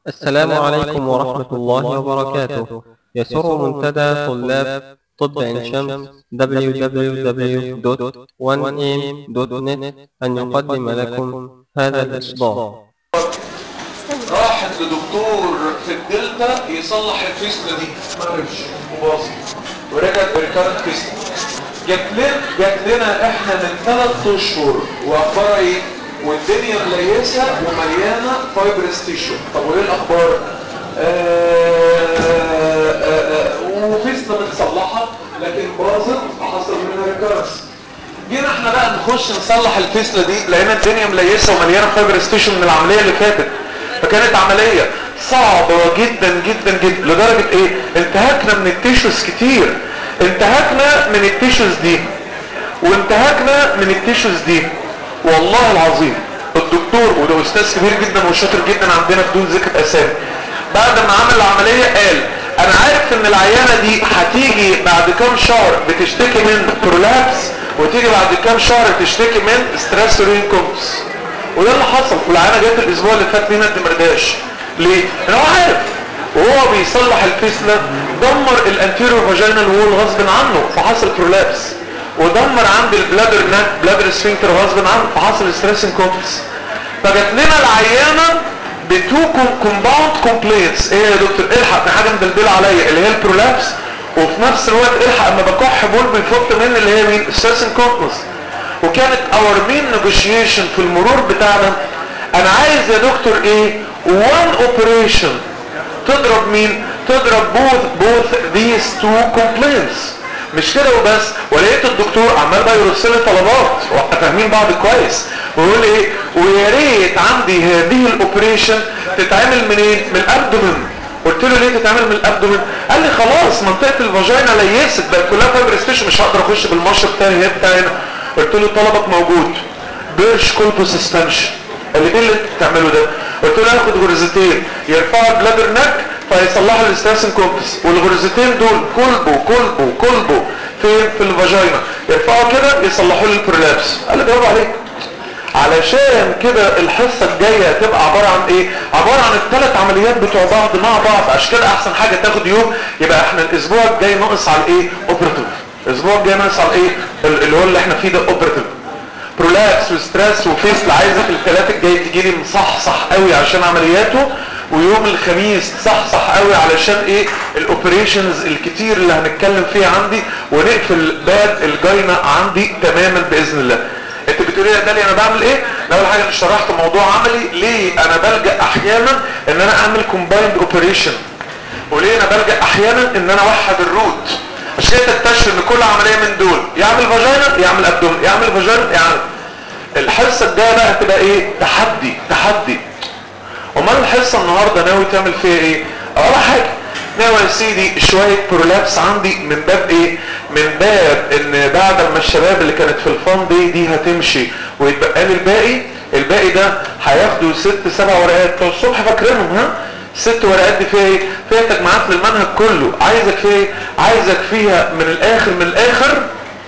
السلام عليكم ورحمة الله وبركاته يسر منتدى طلاب طب عين شمس www.1am.net أن يقدم لكم هذا الإصدار راحت لدكتور في الدلتا يصلح الفيسلا دي ما عرفش وباظت ورجعت بريكارنت فيسلا جات لنا جات لنا احنا من ثلاث اشهر واخبارها ايه والدنيا مليسه ومليانه فايبرس تيشو طب وايه الاخبار آه، آه، آه، وفيسلا متصلحه لكن باظت وحصل منها ريكارنس جينا احنا بقى نخش نصلح الفيسلا دي لقينا الدنيا مليسه ومليانه فايبر ستيشن من العمليه اللي فاتت فكانت عمليه صعبه جدا جدا جدا لدرجه ايه انتهكنا من التيشوز كتير انتهكنا من التيشوز دي وانتهكنا من التيشوز دي والله العظيم الدكتور وده استاذ كبير جدا وشاطر جدا عندنا بدون ذكر اسامي بعد ما عمل العمليه قال انا عارف ان العيانه دي هتيجي بعد كام شهر بتشتكي من برولابس وتيجي بعد كام شهر تشتكي من ستريس رينكومس وده اللي حصل والعيانه جت الاسبوع اللي فات لينا الدمرداش ليه؟ لان هو عارف وهو بيصلح الفيسلا دمر الانتيريور فاجينال وول غصب عنه فحصل برولابس ودمر عند البلادر ناك بلادر سفنكتر غصب عنه فحصل ستريس انكومبس فجت لنا العيانه بتو كومباوند كومبلينتس ايه يا دكتور الحق في حاجه مدلدله عليا اللي هي البرولابس وفي نفس الوقت الحق اما بكح بول بيفط مني اللي هي مين ستريس انكومبس وكانت اور مين نيجوشيشن في المرور بتاعنا انا عايز يا دكتور ايه وان اوبريشن تضرب مين تضرب both both these two complaints مش كده وبس ولقيت الدكتور عمال بقى يرسل لي طلبات واحنا فاهمين بعض كويس ويقول لي ايه ويا ريت عندي هذه الاوبريشن تتعمل منين من الابدومن قلت له ليه تتعمل من الابدومن قال لي خلاص منطقه الفاجينا ليست بقى كلها فايبرستيشن مش هقدر اخش بالمشرط تاني هي بتاعي هنا قلت له طلبك موجود بيرش كولبو سسبنشن قال لي ايه اللي انت بتعمله ده قلت له هاخد غرزتين يرفعوا البلادر نك فيصلحوا الاستاسن كومبس والغرزتين دول كولبو كولبو كولبو فين في الفاجينا يرفعوا كده يصلحوا لي البرولابس قال لي برافو عليك علشان كده الحصه الجايه هتبقى عباره عن ايه عباره عن الثلاث عمليات بتوع بعض مع بعض عشان كده احسن حاجه تاخد يوم يبقى احنا الاسبوع الجاي ناقص على ايه اوبراتيف الاسبوع الجاي ناقص على ايه اللي هو اللي احنا فيه ده اوبراتيف برولابس وستريس وفيس عايزك الثلاث الجاي تجي لي مصحصح قوي عشان عملياته ويوم الخميس صحصح قوي علشان ايه الاوبريشنز الكتير اللي هنتكلم فيها عندي ونقفل باب الجاينا عندي تماما باذن الله انت بتقولي يا دالي انا بعمل ايه اول حاجه انا شرحت موضوع عملي ليه انا بلجا احيانا ان انا اعمل كومبايند اوبريشن وليه انا بلجا احيانا ان انا اوحد الروت عشان كده تكتشف ان كل عمليه من دول يعمل فاجينا يعمل ابدومن يعمل فاجينا يعمل الحصه الجايه بقى هتبقى ايه تحدي تحدي امال الحصه النهارده ناوي تعمل فيها ايه اول حاجه ناوي يا سيدي شويه برولابس عندي من باب ايه من باب ان بعد ما الشباب اللي كانت في الفان دي دي هتمشي ويتبقى لي الباقي الباقي ده هياخدوا ست سبع ورقات بتوع الصبح فاكرينهم ها ست ورقات دي فيها ايه فيها تجمعات للمنهج كله عايزك فيها ايه عايزك فيها من الاخر من الاخر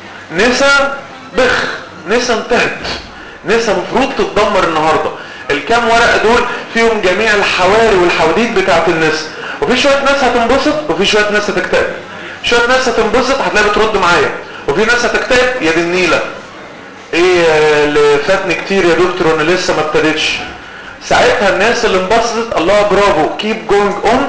نسا بخ نسا انتهت نسا مفروض تتدمر النهارده الكام ورقه دول فيهم جميع الحواري والحواديت بتاعت الناس وفي شويه ناس هتنبسط وفي شويه ناس هتكتئب شويه ناس هتنبسط هتلاقي بترد معايا وفي ناس هتكتئب يا دي النيله ايه اللي فاتني كتير يا دكتور وانا لسه ما ابتديتش ساعتها الناس اللي انبسطت الله برافو كيب جوينج اون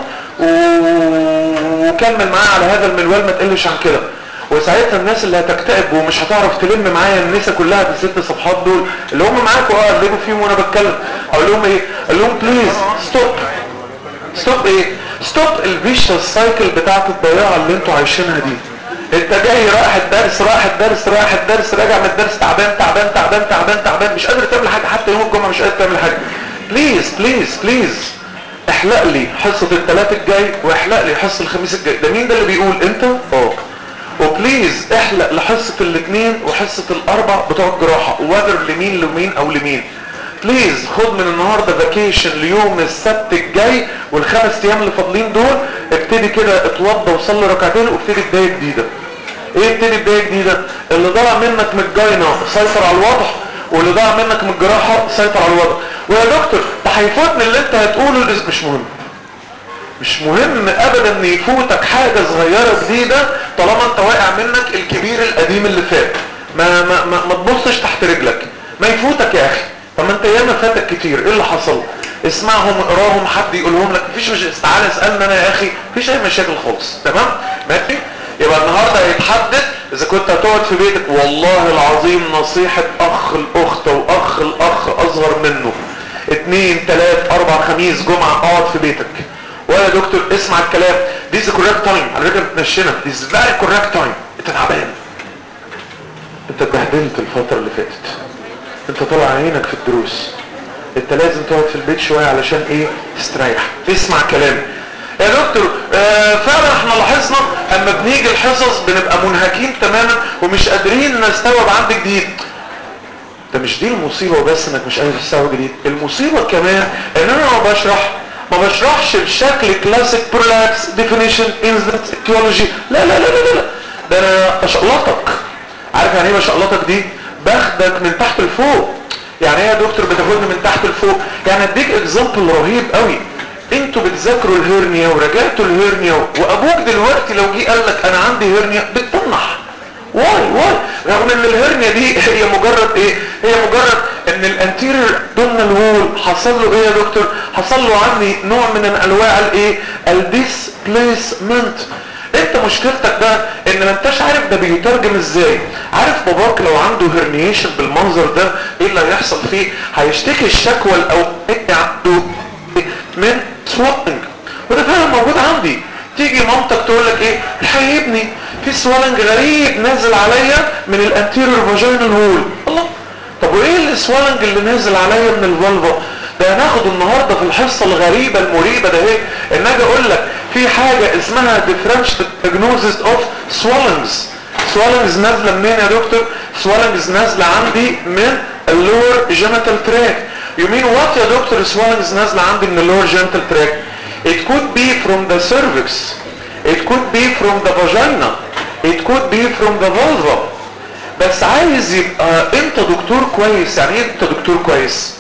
وكمل معايا على هذا المنوال ما تقلش عن كده وساعتها الناس اللي هتكتئب ومش هتعرف تلم معايا النسا كلها في الست صفحات دول اللي هم معاكوا اه قلبوا فيهم وانا بتكلم اقول لهم ايه اقول لهم بليز ستوب ستوب ايه ستوب الفيشوال سايكل بتاعت الضياع اللي انتوا عايشينها دي انت جاي رايح الدرس رايح الدرس رايح الدرس راجع من الدرس تعبان تعبان تعبان تعبان تعبان مش قادر تعمل حاجه حتى يوم الجمعه مش قادر تعمل حاجه بليز بليز بليز احلق لي حصه الثلاث الجاي واحلق لي حصه الخميس الجاي ده مين ده اللي بيقول انت اه وبليز احلق لحصه الاثنين وحصه الاربع بتوع الجراحه وذر لمين لمين او لمين بليز خد من النهارده فاكيشن ليوم السبت الجاي والخمس ايام اللي فاضلين دول ابتدي كده اتوضى وصلي ركعتين وابتدي بدايه جديده ايه ابتدي بدايه جديده اللي ضاع منك من الجاينه سيطر على الوضع واللي ضاع منك من الجراحه سيطر على الوضع ويا دكتور ده هيفوتني اللي انت هتقوله الأس- مش مهم مش مهم ابدا ان يفوتك حاجة صغيرة جديدة طالما انت واقع منك الكبير القديم اللي فات ما, ما, ما, ما تبصش تحت رجلك ما يفوتك يا اخي طب ما انت ياما فاتك كتير ايه اللي حصل اسمعهم اقراهم حد يقولهم لك مفيش مش تعالى اسالني انا يا اخي مفيش اي مشاكل خالص تمام ماشي يبقى النهارده هيتحدد اذا كنت هتقعد في بيتك والله العظيم نصيحة اخ الاخت واخ الاخ اصغر منه اتنين تلات اربع خميس جمعة اقعد في بيتك ويا دكتور اسمع الكلام دي از كوريكت تايم على فكره بتنشنك دي از فيري كوريكت تايم انت تعبان انت اتبهدلت الفتره اللي فاتت انت طالع عينك في الدروس انت لازم تقعد في البيت شويه علشان ايه تستريح تسمع كلام يا دكتور آه فعلا احنا لاحظنا اما بنيجي الحصص بنبقى منهكين تماما ومش قادرين نستوعب عندك جديد ده مش دي المصيبه وبس انك مش قادر تستوعب جديد المصيبه كمان ان انا لما بشرح ما بشرحش بشكل كلاسيك برولابس ديفينيشن انزنت ثيولوجي لا لا لا لا لا ده انا بشقلطك عارف يعني ايه بشقلطك دي باخدك من تحت لفوق يعني ايه يا دكتور بتاخدني من تحت لفوق يعني اديك اكزامبل رهيب قوي انتوا بتذاكروا الهرنيا ورجعتوا الهرنيا وابوك دلوقتي لو جه قال لك انا عندي هرنيا بتطنح واي واي رغم ان الهرنيا دي هي مجرد ايه هي مجرد ان الانتيرير دومينال وول حصل له ايه يا دكتور حصل له عندي نوع من انواع الايه الديسبليسمنت انت مشكلتك بقى ان ما انتش عارف ده بيترجم ازاي عارف باباك لو عنده هرنيشن بالمنظر ده ايه اللي هيحصل فيه هيشتكي الشكوى الاولانيه عنده من سوالنج وده فعلا موجود عندي تيجي مامتك تقول لك ايه الحقيقه يا ابني في سوالنج غريب نازل عليا من الانتيريور فاجينال وول الله طب وايه السوالنج اللي نازل عليا من الفالفا ده هناخد النهارده في الحصه الغريبه المريبه ده ايه ان اجي اقول لك في حاجه اسمها differential diagnosis of swellings swellings نازله منين يا دكتور swellings نازله عندي من اللور جينيتال تراك You mean what يا دكتور swellings نازله عندي من اللور جينيتال تراك It could be from the cervix It could be from the vagina It could be from the vulva بس عايز يبقى انت دكتور كويس يعني ايه انت دكتور كويس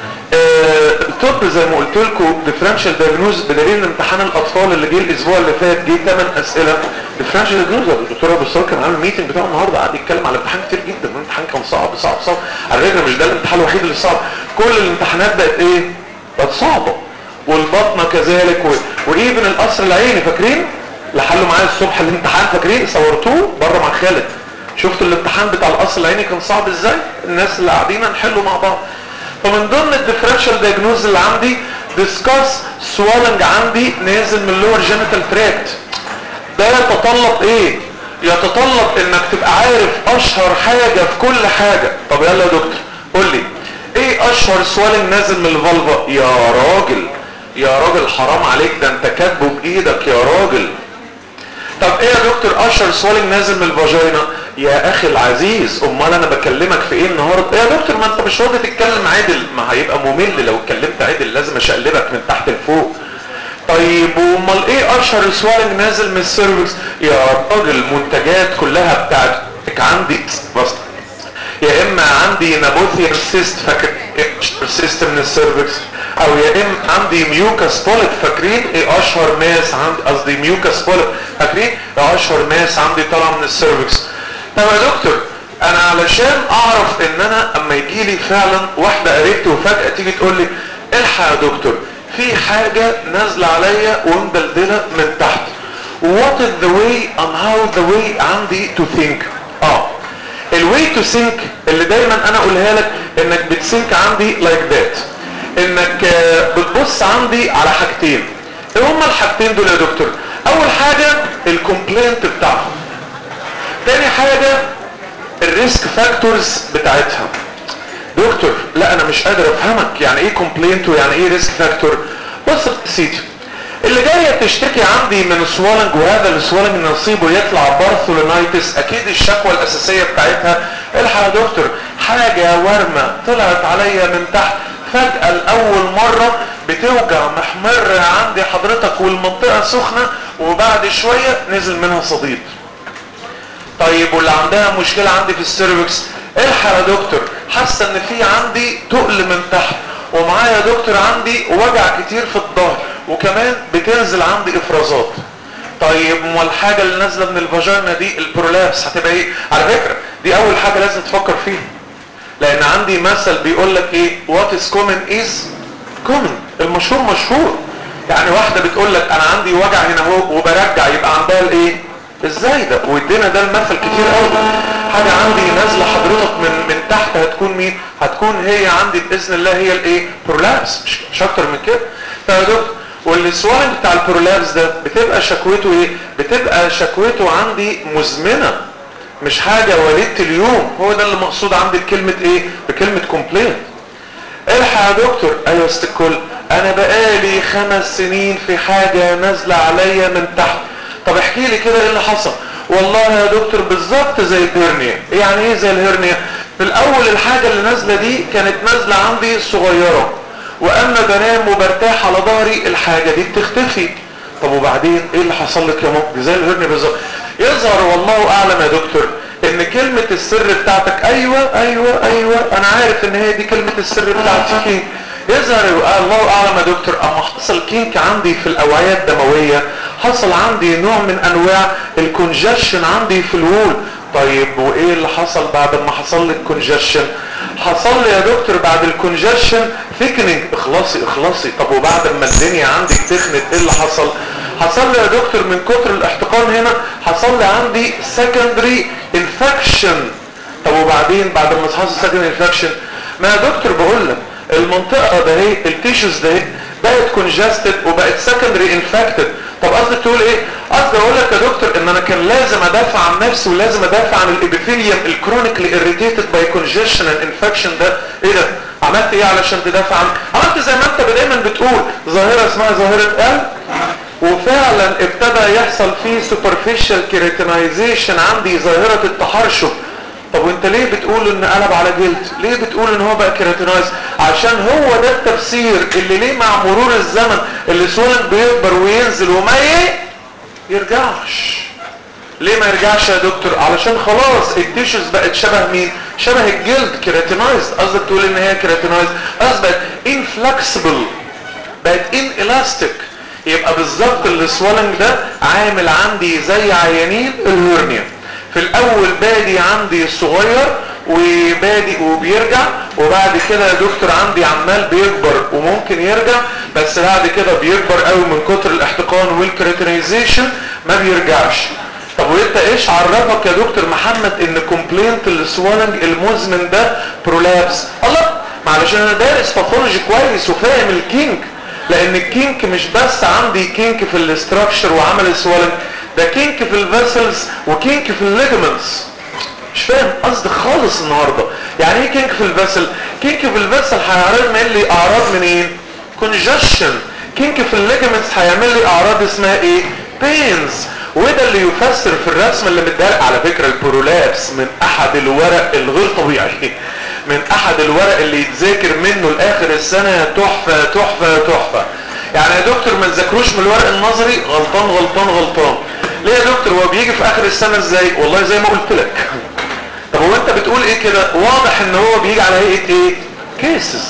آه الطب زي ما قلت لكم ديفرنشال دايجنوز بدليل امتحان الاطفال اللي جه الاسبوع اللي فات جه 8 اسئله ديفرنشال دايجنوز الدكتور ابو الصقر كان عامل ميتنج بتاعه النهارده قعد يتكلم على الامتحان كتير جدا الامتحان كان صعب صعب صعب على فكره مش ده الامتحان الوحيد اللي صعب كل الامتحانات بقت ايه؟ بقت صعبه والبطنه كذلك و... وايفن القصر العيني فاكرين؟ اللي حلوا معايا الصبح الامتحان فاكرين صورتوه بره مع خالد شفتوا الامتحان بتاع القصر العيني كان صعب ازاي؟ الناس اللي قاعدين نحله مع بعض فمن ضمن الديفرنشال دايجنوز اللي عندي ديسكاس سوالنج عندي نازل من اللور جينيتال تراكت ده يتطلب ايه يتطلب انك تبقى عارف اشهر حاجة في كل حاجة طب يلا يا دكتور قول لي ايه اشهر سوالنج نازل من الفالفا يا راجل يا راجل حرام عليك ده انت كاتبه بايدك يا راجل طب ايه يا دكتور اشهر سوالنج نازل من الفاجينا يا اخي العزيز امال انا بكلمك في ايه النهارده يا دكتور ما انت مش راضي تتكلم عدل ما هيبقى ممل لو اتكلمت عدل لازم اشقلبك من تحت لفوق طيب وامال ايه اشهر سوالنج نازل من السيرفكس يا راجل المنتجات كلها بتاعت عندي بس يا اما عندي نابوثيان سيست فاكر سيست من السيرفكس او يا اما عندي ميوكاس بوليت فاكرين ايه اشهر ماس عندي قصدي ميوكاس بوليت فاكرين ايه اشهر ماس عندي طالعه من السيرفكس طب يا دكتور انا علشان اعرف ان انا اما يجي لي فعلا واحده قريبتي وفجاه تيجي تقول لي الحق يا دكتور في حاجه نازله عليا ومدلدله من تحت what is the way and how the way عندي to think اه الواي تو سينك اللي دايما انا اقولها لك انك بتسينك عندي لايك like ذات انك بتبص عندي على حاجتين ايه هما الحاجتين دول يا دكتور اول حاجة الكومبلينت بتاعهم تاني حاجة الريسك فاكتورز بتاعتها دكتور لا انا مش قادر افهمك يعني ايه كومبلينت ويعني ايه ريسك فاكتور بص يا سيدي اللي جاية تشتكي عندي من سوالنج وهذا السوالنج نصيبه يطلع بارثولينايتس اكيد الشكوى الاساسية بتاعتها الحق يا دكتور حاجة ورمة طلعت عليا من تحت فجأة لأول مرة بتوجع محمر عندي حضرتك والمنطقة سخنة وبعد شوية نزل منها صديد طيب واللي عندها مشكلة عندي في السيرفكس الحق يا دكتور حاسة ان في عندي تقل من تحت ومعايا يا دكتور عندي وجع كتير في الظهر وكمان بتنزل عندي افرازات طيب ما الحاجه اللي نازله من الفاجينا دي البرولابس هتبقى ايه على فكره دي اول حاجه لازم تفكر فيها لان عندي مثل بيقول لك ايه وات از كومن از كومن المشهور مشهور يعني واحده بتقول لك انا عندي وجع هنا اهو وبرجع يبقى عندها الايه ازاي ده وادينا ده المثل كتير قوي حاجه عندي نازله حضرتك من من تحت هتكون مين هتكون هي عندي باذن الله هي الايه برولابس مش, مش اكتر من كده فيا دكتور والسوالنج بتاع البرولابس ده بتبقى شكوته ايه بتبقى شكوته عندي مزمنه مش حاجه وليده اليوم هو ده اللي مقصود عندي بكلمه ايه بكلمه كومبلين الحق يا دكتور ايوه است الكل انا بقالي خمس سنين في حاجه نازله عليا من تحت طب احكي لي كده ايه اللي حصل والله يا دكتور بالظبط زي الهرنيا يعني ايه زي الهرنيا في الاول الحاجه اللي نازله دي كانت نازله عندي صغيره واما بنام وبرتاح على ظهري الحاجه دي بتختفي طب وبعدين ايه اللي حصل لك يا ماما دي زي الهرنيا بالظبط يظهر والله اعلم يا دكتور ان كلمة السر بتاعتك ايوه ايوه ايوه انا عارف ان هي دي كلمة السر بتاعتك يظهر الله اعلم يا دكتور اما حصل كينك عندي في الاوعية الدموية حصل عندي نوع من انواع الكونجشن عندي في الوول طيب وايه اللي حصل بعد ما حصل لي الكونجشن حصل لي يا دكتور بعد الكونجشن ثيكنينج اخلاصي اخلاصي طب وبعد ما الدنيا عندي تخنت ايه اللي حصل حصل لي يا دكتور من كتر الاحتقان هنا حصل لي عندي secondary infection طب وبعدين بعد ما حصل secondary infection ما يا دكتور بقول لك المنطقة ده هي التيشوز ده هي بقت congested وبقت secondary infected طب قصدك تقول ايه قصدي اقول لك يا دكتور ان انا كان لازم ادافع عن نفسي ولازم ادافع عن الابيثيليوم الكرونيكلي irritated by congestion and infection ده ايه ده عملت ايه علشان تدافع عن عملت زي ما انت دايما بتقول ظاهرة اسمها ظاهرة قلب وفعلا ابتدى يحصل فيه superficial keratinization عندي ظاهرة التحرشف طب وانت ليه بتقول ان قلب على جلد ليه بتقول ان هو بقى كيراتينايز عشان هو ده التفسير اللي ليه مع مرور الزمن اللي سولن بيكبر وينزل وما ايه يرجعش ليه ما يرجعش يا دكتور علشان خلاص التيشوز بقت شبه مين شبه الجلد كيراتينايز قصدك تقول ان هي كيراتينايز قصدك inflexible بقت inelastic يبقى بالظبط السوالنج ده عامل عندي زي عيانين الهرنيا في الاول بادي عندي صغير وبادي وبيرجع وبعد كده يا دكتور عندي عمال بيكبر وممكن يرجع بس بعد كده بيكبر قوي من كتر الاحتقان والكريتينيزيشن ما بيرجعش طب وانت ايش عرفك يا دكتور محمد ان كومبلينت السوالنج المزمن ده برولابس الله معلش انا دارس باثولوجي كويس وفاهم الكينك لان الكينك مش بس عندي كينك في الاستراكشر وعمل السوالنج ده كينك في الفيسلز وكينك في الليجمنتس مش فاهم قصدي خالص النهارده يعني ايه كينك في الفيسل كينك في الفيسل هيعمل لي اعراض منين كونجشن كينك في الليجمنتس هيعمل لي اعراض اسمها ايه بينز وده اللي يفسر في الرسم اللي متدلق على فكره البرولابس من احد الورق الغير طبيعي من احد الورق اللي يتذاكر منه لاخر السنه تحفه تحفه تحفه يعني يا دكتور ما تذاكروش من الورق النظري غلطان غلطان غلطان ليه يا دكتور هو بيجي في اخر السنه ازاي والله زي ما قلت لك طب هو انت بتقول ايه كده واضح ان هو بيجي على هيئه ايه كيسز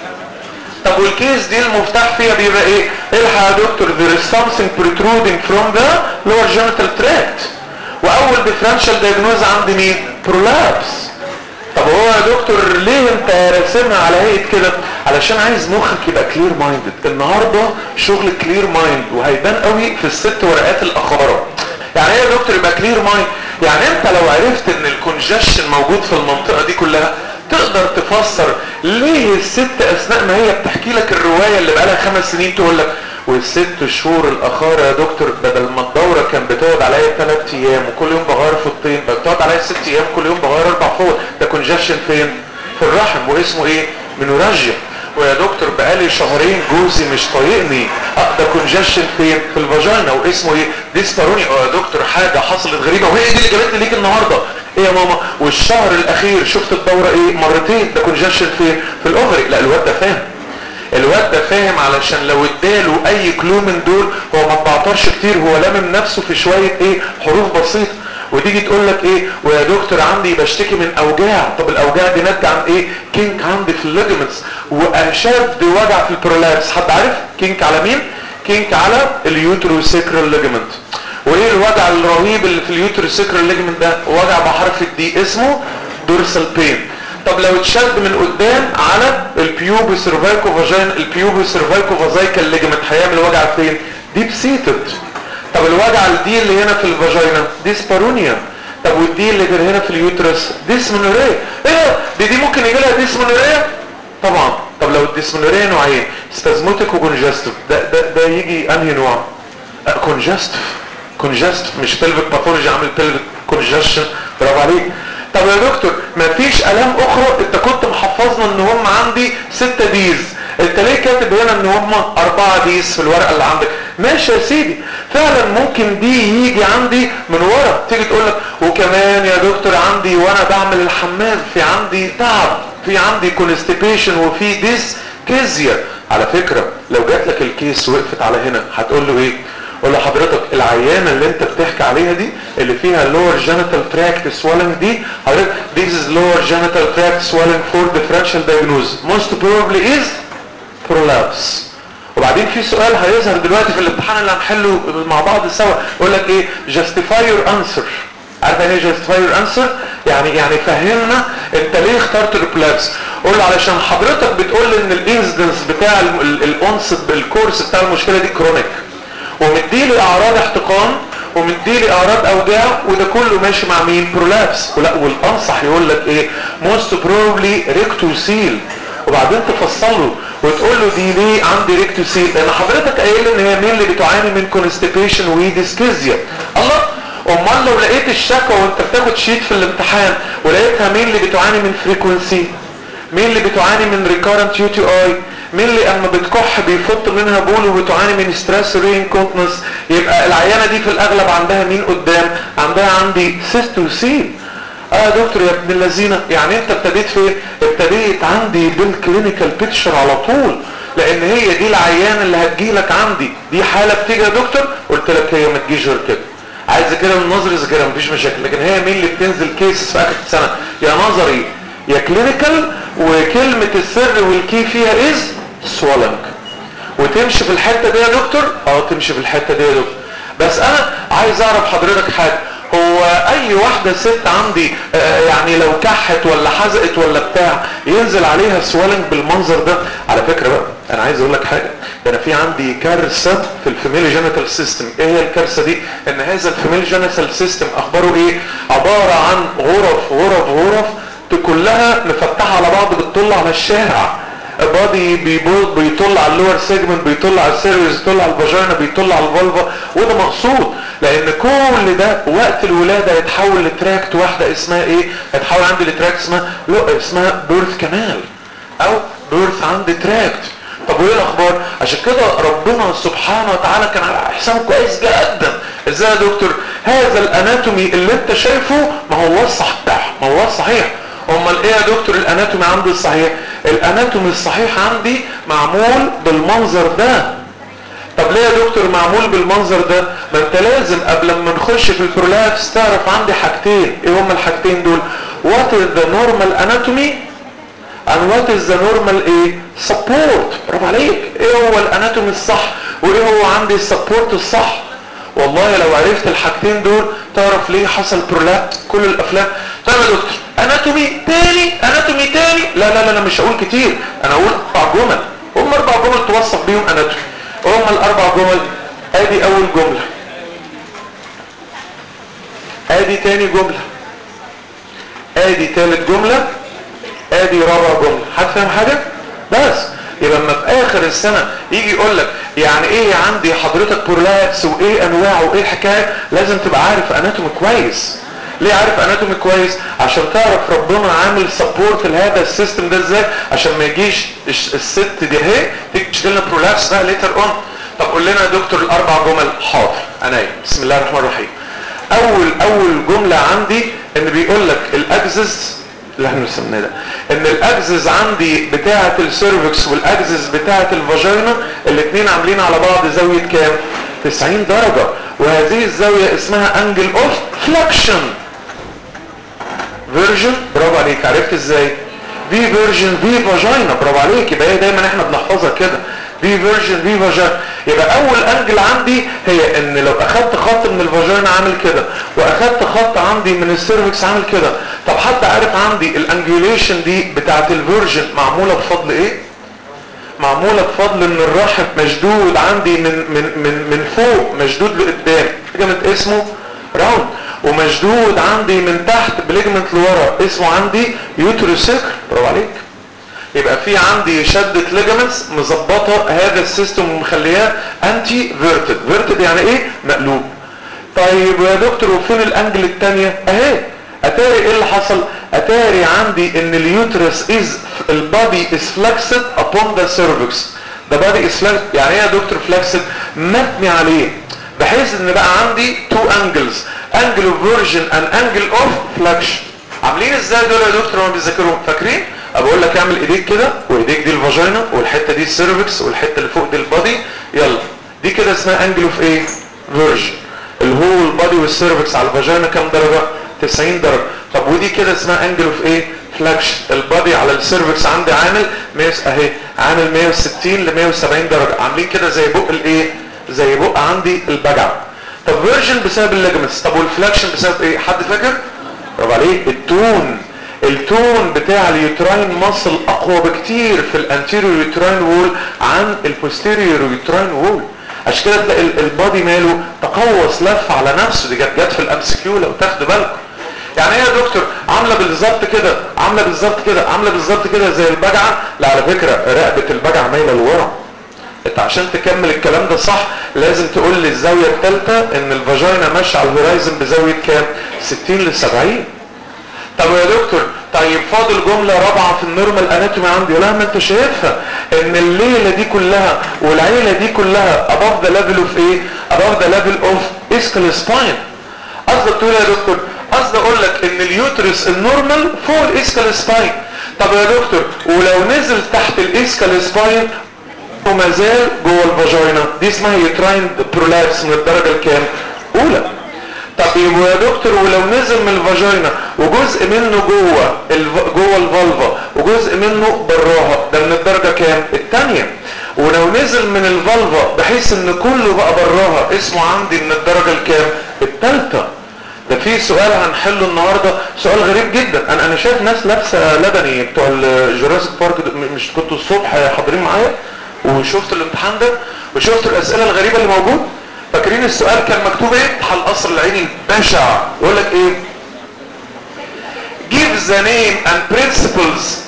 طب والكيس دي المفتاح فيها بيبقى ايه الحق يا دكتور there is something protruding from the lower genital tract واول differential diagnosis عند مين prolapse طب هو يا دكتور ليه انت راسمها على هيئه كده علشان عايز مخك يبقى كلير مايندد النهارده شغل كلير مايند وهيبان قوي في الست ورقات الاخبار يعني ايه يا دكتور يبقى كلير مايند يعني انت لو عرفت ان الكونجشن موجود في المنطقه دي كلها تقدر تفسر ليه الست اثناء ما هي بتحكي لك الروايه اللي بقالها خمس سنين تقول لك والست شهور الاخاره يا دكتور بدل ما الدوره كان بتقعد عليا ثلاث ايام وكل يوم بغير فوطين بقت بتقعد عليا ست ايام كل يوم بغير اربع فوط ده كونجشن فين في الرحم واسمه ايه منوراجيا ويا دكتور بقالي شهرين جوزي مش طايقني اه ده كونجشن فين في الفاجينا واسمه ايه ديسباروني اه يا دكتور حاجه حصلت غريبه وهي دي اللي جابتني ليك النهارده ايه يا ماما والشهر الاخير شفت الدوره ايه مرتين ده كونجشن فين في الاوفري لا الواد ده فاهم الواد ده فاهم علشان لو اداله اي كلو من دول هو ما بعطرش كتير هو لامم نفسه في شويه ايه حروف بسيطه وتيجي تقول لك ايه ويا دكتور عندي بشتكي من اوجاع طب الاوجاع دي ناتجه عن ايه كينك عندي في الليجمنتس واشد وجع في البرولابس حد عارف كينك على مين كينك على اليوتروسيكرال ليجمنت وايه الوجع الرهيب اللي في اليوتروسيكرال ليجمنت ده وجع بحرف الدي اسمه دورسال بين طب لو اتشد من قدام على البيوبو سيرفايكو فاجين البيوبو سيرفايكو فازايكال ليجمنت هيعمل وجع فين ديب سيتد طب الوجع الدي اللي هنا في الفاجينا دي سبارونيا طب والدي اللي غير هنا في اليوترس ديسمونوريا ايه دي دي ممكن يجي لها ديسمونوريا طبعا طب لو الديسمونوريا نوعين سبازموتيك وكونجستيف ده ده ده يجي انهي نوع كونجستيف كونجستيف مش بلفيك باثولوجي عامل بلفيك كونجستشن برافو عليك طب يا دكتور مفيش الام اخرى انت كنت محفظنا ان هم عندي ستة ديز انت ليه كاتب هنا ان هم اربعة ديز في الورقة اللي عندك ماشي يا سيدي فعلا ممكن دي يجي عندي من ورا تيجي تقول لك وكمان يا دكتور عندي وانا بعمل الحمام في عندي تعب في عندي كونستيبيشن وفي ديس كيزيا على فكرة لو جات لك الكيس وقفت على هنا هتقول له ايه قول له حضرتك العيانة اللي انت بتحكي عليها دي اللي فيها lower genital tract swelling دي حضرتك this is lower genital tract swelling for differential diagnosis most probably is prolapse وبعدين في سؤال هيظهر دلوقتي في الامتحان اللي هنحله مع بعض سوا يقول لك ايه justify your answer عارف يعني ايه justify your answer يعني يعني فهمنا انت ليه اخترت البلابس قول له علشان حضرتك بتقول لي ان الانسيدنس بتاع الانس الكورس بتاع المشكله دي كرونيك ومديلي اعراض احتقان ومديلي اعراض اوجاع وده كله ماشي مع مين برولابس ولا والانصح يقول لك ايه موست بروبلي ريكتوسيل وبعدين تفصل له وتقول له دي ليه عندي ريكتوسيل لان حضرتك قايل ان هي مين اللي بتعاني من كونستيبيشن وديسكيزيا الله امال لو لقيت الشكوى وانت بتاخد شيت في الامتحان ولقيتها مين اللي بتعاني من فريكونسي مين اللي بتعاني من ريكارنت يو تي اي مين اللي اما بتكح بيفط منها بول وبتعاني من ستريس رين كونتنس يبقى العيانه دي في الاغلب عندها مين قدام عندها عندي سيستوسيل اه يا دكتور يا ابن اللذينه يعني انت ابتديت فين ابتديت عندي بالكلينيكال بيكتشر على طول لان هي دي العيانه اللي هتجيلك عندي دي حاله بتيجي يا دكتور قلت لك هي ما تجيش غير كده عايز كده من نظري كده مفيش مشاكل لكن هي مين اللي بتنزل كيسز في اخر السنه يا نظري يا كلينيكال وكلمه السر والكي فيها از سوالنج وتمشي في الحته دي يا دكتور اه تمشي في الحته دي يا دكتور بس انا عايز اعرف حضرتك حاجه هو اي واحدة ست عندي آه يعني لو كحت ولا حزقت ولا بتاع ينزل عليها سوالنج بالمنظر ده على فكرة بقى انا عايز اقول لك حاجة انا في عندي كارثة في الفيميل جينيتال سيستم ايه هي الكارثة دي ان هذا الفيميل جينيتال سيستم اخباره ايه عبارة عن غرف غرف غرف كلها مفتحة على بعض بتطل على الشارع بادي بيطل على اللور سيجمنت بيطل على السيرفيس بيطل على الفاجينا بيطل على الفالفا وده مقصود لان كل ده وقت الولاده يتحول لتراكت واحده اسمها ايه يتحول عندي لتراكت اسمها لا اسمها بيرث كانال او بيرث عندي تراكت طب وايه الاخبار عشان كده ربنا سبحانه وتعالى كان على حساب كويس جدا ازاي يا دكتور هذا الاناتومي اللي انت شايفه ما هو الصح بتاعه ما هو الصحيح امال ايه يا دكتور الاناتومي عندي الصحيح الاناتومي الصحيح عندي معمول بالمنظر ده طب ليه يا دكتور معمول بالمنظر ده ما انت لازم قبل ما نخش في البرولابس تعرف عندي حاجتين ايه هما الحاجتين دول what is the normal anatomy and what is the normal ايه support برافو عليك ايه هو الاناتومي الصح وايه هو عندي السبورت الصح والله لو عرفت الحاجتين دول تعرف ليه حصل برولاب كل الافلام طيب يا دكتور اناتومي تاني اناتومي تاني لا لا لا انا مش هقول كتير انا هقول اربع جمل هم اربع جمل توصف بيهم اناتومي هم الاربع جمل ادي اول جملة ادي تاني جملة ادي تالت جملة ادي رابع جملة هتفهم حاجة بس يبقى لما في اخر السنة يجي يقول لك يعني ايه عندي حضرتك برولابس وايه انواعه وايه الحكاية لازم تبقى عارف اناتومي كويس ليه عارف اناتومي كويس عشان تعرف ربنا عامل سبورت لهذا السيستم ده ازاي عشان ما يجيش الست دي اهي تيجي تشيل لنا برولابس بقى ليتر اون طب قول لنا يا دكتور الاربع جمل حاضر انا بسم الله الرحمن الرحيم اول اول جمله عندي ان بيقول لك الاجزز اللي احنا رسمناه ده ان الاجزز عندي بتاعه السيرفكس والاجزز بتاعه الفاجينا الاثنين عاملين على بعض زاويه كام 90 درجه وهذه الزاويه اسمها انجل اوف فلكشن فيرجن برافو عليك عرفت ازاي في فيرجن في فاجينا برافو عليك يبقى هي دايما احنا بنحفظها كده في فيرجن في فاجين يبقى اول انجل عندي هي ان لو اخدت خط من الفاجين عامل كده واخدت خط عندي من السيرفكس عامل كده طب حد عارف عندي الانجوليشن دي بتاعت الفيرجن معموله بفضل ايه معموله بفضل ان الرحم مشدود عندي من من من من فوق مشدود لقدام ليجمنت اسمه راوند ومشدود عندي من تحت بليجمنت لورا اسمه عندي يوتروسيكل برافو عليك يبقى في عندي شدة ليجمنتس مظبطة هذا السيستم ومخلياه انتي فيرتد فيرتد يعني ايه مقلوب طيب يا دكتور وفين الانجل التانية اهي اتاري ايه اللي حصل اتاري عندي ان اليوترس از البادي از فلكسد upon the cervix the body is flexed يعني ايه يا دكتور فلكسد مبني عليه بحيث ان بقى عندي two angles angle of version and angle of flexion عاملين ازاي دول يا دكتور وانا بيذاكرهم فاكرين بقول لك اعمل ايديك كده وايديك دي الفاجينا والحته دي السيرفكس والحته اللي فوق دي البادي يلا دي كده اسمها انجل اوف ايه فيرجن الهول البادي والسيرفكس على الفاجينا كام درجه 90 درجه طب ودي كده اسمها انجل اوف ايه فلاكشن البادي على السيرفكس عندي عامل 100 اهي عامل 160 ل 170 درجه عاملين كده زي بق الايه زي بق عندي البجع طب فيرجن بسبب الليجمنتس طب والفلاكشن بسبب ايه حد فاكر برافو عليك التون التون بتاع اليوتراين ماسل اقوى بكتير في الانتيريور يوتراين وول عن البوستيريور يوتراين وول عشان كده تلاقي البادي ماله تقوس لف على نفسه دي جت جت في الام سي كيو لو تاخدوا بالكم يعني ايه يا دكتور عامله بالظبط كده عامله بالظبط كده عامله بالظبط كده زي البجعه لا على فكره رقبه البجعه مايله لورا انت عشان تكمل الكلام ده صح لازم تقول لي الزاويه الثالثه ان الفاجينا ماشيه على الهورايزن بزاويه كام 60 ل 70 طب يا دكتور طيب فاضل جملة رابعة في النورمال اناتومي عندي لا ما انت شايفها ان الليلة دي كلها والعيلة دي كلها above the level of ايه above the level of ischial spine قصدك تقول يا دكتور قصدي اقول لك ان اليوترس النورمال فوق الاسكال سباين طب يا دكتور ولو نزل تحت الاسكال سباين وما زال جوه الفاجينا دي اسمها يوتراين برولابس من الدرجة الكام اولى طب يبقى يا دكتور ولو نزل من الفاجينا وجزء منه جوه الف... جوه الفالفا وجزء منه براها ده من الدرجه كام الثانيه ولو نزل من الفالفا بحيث ان كله بقى براها اسمه عندي من الدرجه الكام الثالثه ده في سؤال هنحله النهارده سؤال غريب جدا انا انا شايف ناس لابسه لبني بتوع الجوراسيك بارك مش كنتوا الصبح حاضرين معايا وشفت الامتحان ده وشفت الاسئله الغريبه اللي موجود فاكرين السؤال كان مكتوب ايه بتاع القصر العيني البشع يقول لك ايه give the name and principles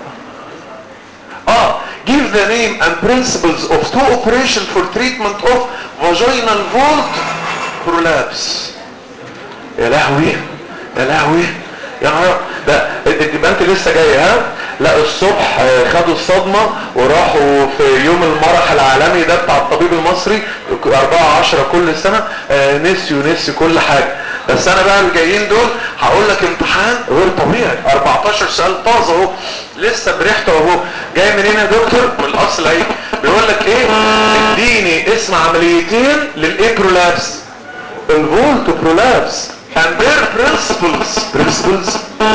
اه give the name and principles of two operation for treatment of vaginal vault prolapse يا لهوي يا لهوي يا نهار ده يبقى انت لسه جاي ها لا الصبح خدوا الصدمة وراحوا في يوم المرح العالمي ده بتاع الطبيب المصري 4 10 كل سنة نسيوا نسيوا كل حاجة بس انا بقى الجايين دول هقول لك امتحان غير طبيعي 14 سؤال طازه اهو لسه بريحته اهو جاي منين يا دكتور من الاصل اهي بيقول لك ايه اديني اسم عمليتين للايبرولابس الفولت برولابس and their principles principles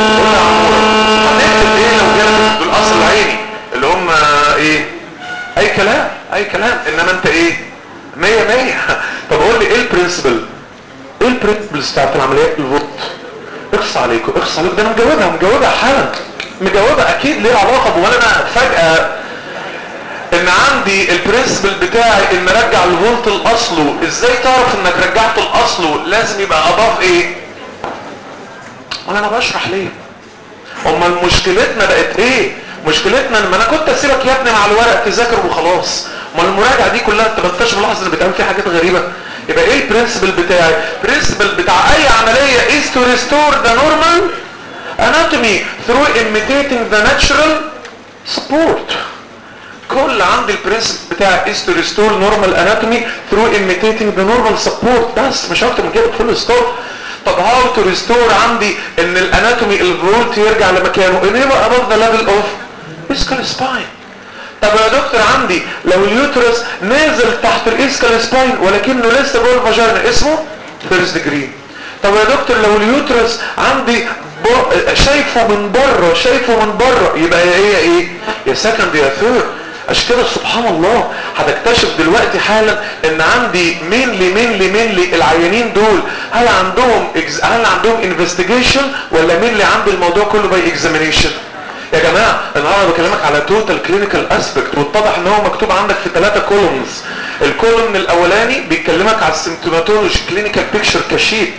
هنكتب ايه لو جبت بالاصل العيني اللي هم ايه اي كلام اي كلام انما انت ايه مية مية طب قول لي ايه البرنسبل ايه البرنسبلز بتاعت العمليات الفولت اخص عليكم اخص عليكم ده انا مجاوبها مجاوبها حالا مجاوبها اكيد ليه علاقه بوانا انا فجاه ان عندي البرنسبل بتاعي ان ارجع الفولت لاصله ازاي تعرف انك رجعت لاصله لازم يبقى اضاف ايه وانا انا بشرح ليه امال مشكلتنا بقت ايه مشكلتنا ان انا كنت اسيبك يا ابني مع الورق تذاكر وخلاص امال المراجعه دي كلها انت ما انتش ملاحظ ان بتعمل فيها حاجات غريبه يبقى ايه البرنسبل بتاعي البرنسبل بتاع اي عمليه is to restore the normal anatomy through imitating the natural support كل عندي البرنسبل بتاع is to restore normal anatomy through imitating the normal support بس مش اكتر من كده فول ستوب طب هاو تو ريستور عندي ان الاناتومي الفولت يرجع لمكانه ان يبقى above the level of اسكال سباين طب يا دكتور عندي لو اليوترس نازل تحت الاسكال سباين ولكنه لسه جوه الفاجينا اسمه فيرست ديجري طب يا دكتور لو اليوترس عندي شايفه من بره شايفه من بره يبقى هي ايه يا سكند يا ثيرد عشان كده سبحان الله هتكتشف دلوقتي حالا ان عندي مينلي مينلي مينلي العيانين دول هل عندهم هل عندهم انفستيجيشن ولا مينلي عندي الموضوع كله باي اكزامينيشن يا جماعه النهارده بكلمك على توتال كلينيكال اسبكت واتضح ان هو مكتوب عندك في ثلاثه كولومز الكولوم الاولاني بيكلمك على السيمتوماتولوجي كلينيكال بيكتشر كشيت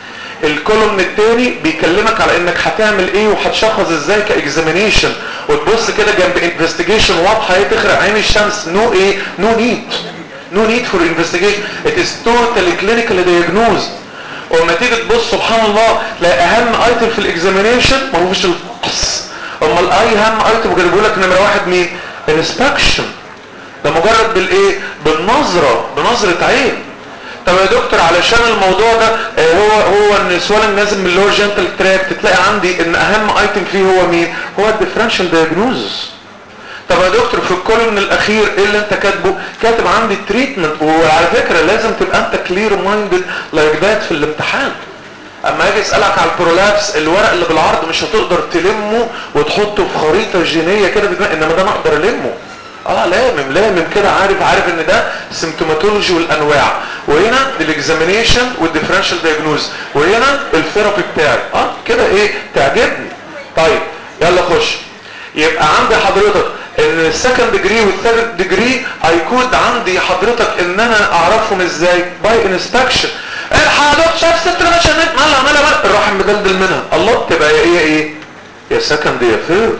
الكولوم الثاني بيكلمك على انك هتعمل ايه وهتشخص ازاي كاكزامينيشن وتبص كده جنب انفستيجيشن واضحه ايه تخرق عين الشمس نو ايه نو نيد نو نيد فور انفستيجيشن ات از توتالي كلينيكال دايجنوز وما تيجي تبص سبحان الله تلاقي اهم ايتم في الاكزامينيشن ما هوش الفحص امال اي اهم ايتم جايبه لك نمره واحد مين انسبكشن ده مجرد بالايه بالنظره بنظره عين طب يا دكتور علشان الموضوع ده آه هو هو ان السؤال نازل من اللور جنتال تراكت تلاقي عندي ان اهم ايتم فيه هو مين هو الديفرنشال دايجنوزس طب يا دكتور في الكولوم الاخير ايه اللي انت كاتبه كاتب عندي التريتمنت وعلى فكره لازم تبقى انت كلير مايندد لايك ذات في الامتحان اما اجي اسالك على البرولابس الورق اللي بالعرض مش هتقدر تلمه وتحطه في خريطه جينيه كده انما ده انا اقدر المه اه لامم لامم كده عارف عارف ان ده سيمتوماتولوجي والانواع وهنا الاكزامينيشن والديفرنشال دايجنوز وهنا الثيرابي بتاعي اه كده ايه تعجبني طيب يلا خش يبقى عندي حضرتك ان السكند ديجري والثيرد ديجري هيكون عندي حضرتك ان انا اعرفهم ازاي باي انسبكشن الحضرتك شاف ست ماشيه مالها مالها الرحم مدلدل منها الله تبقى يا ايه ايه يا سكند يا ثيرد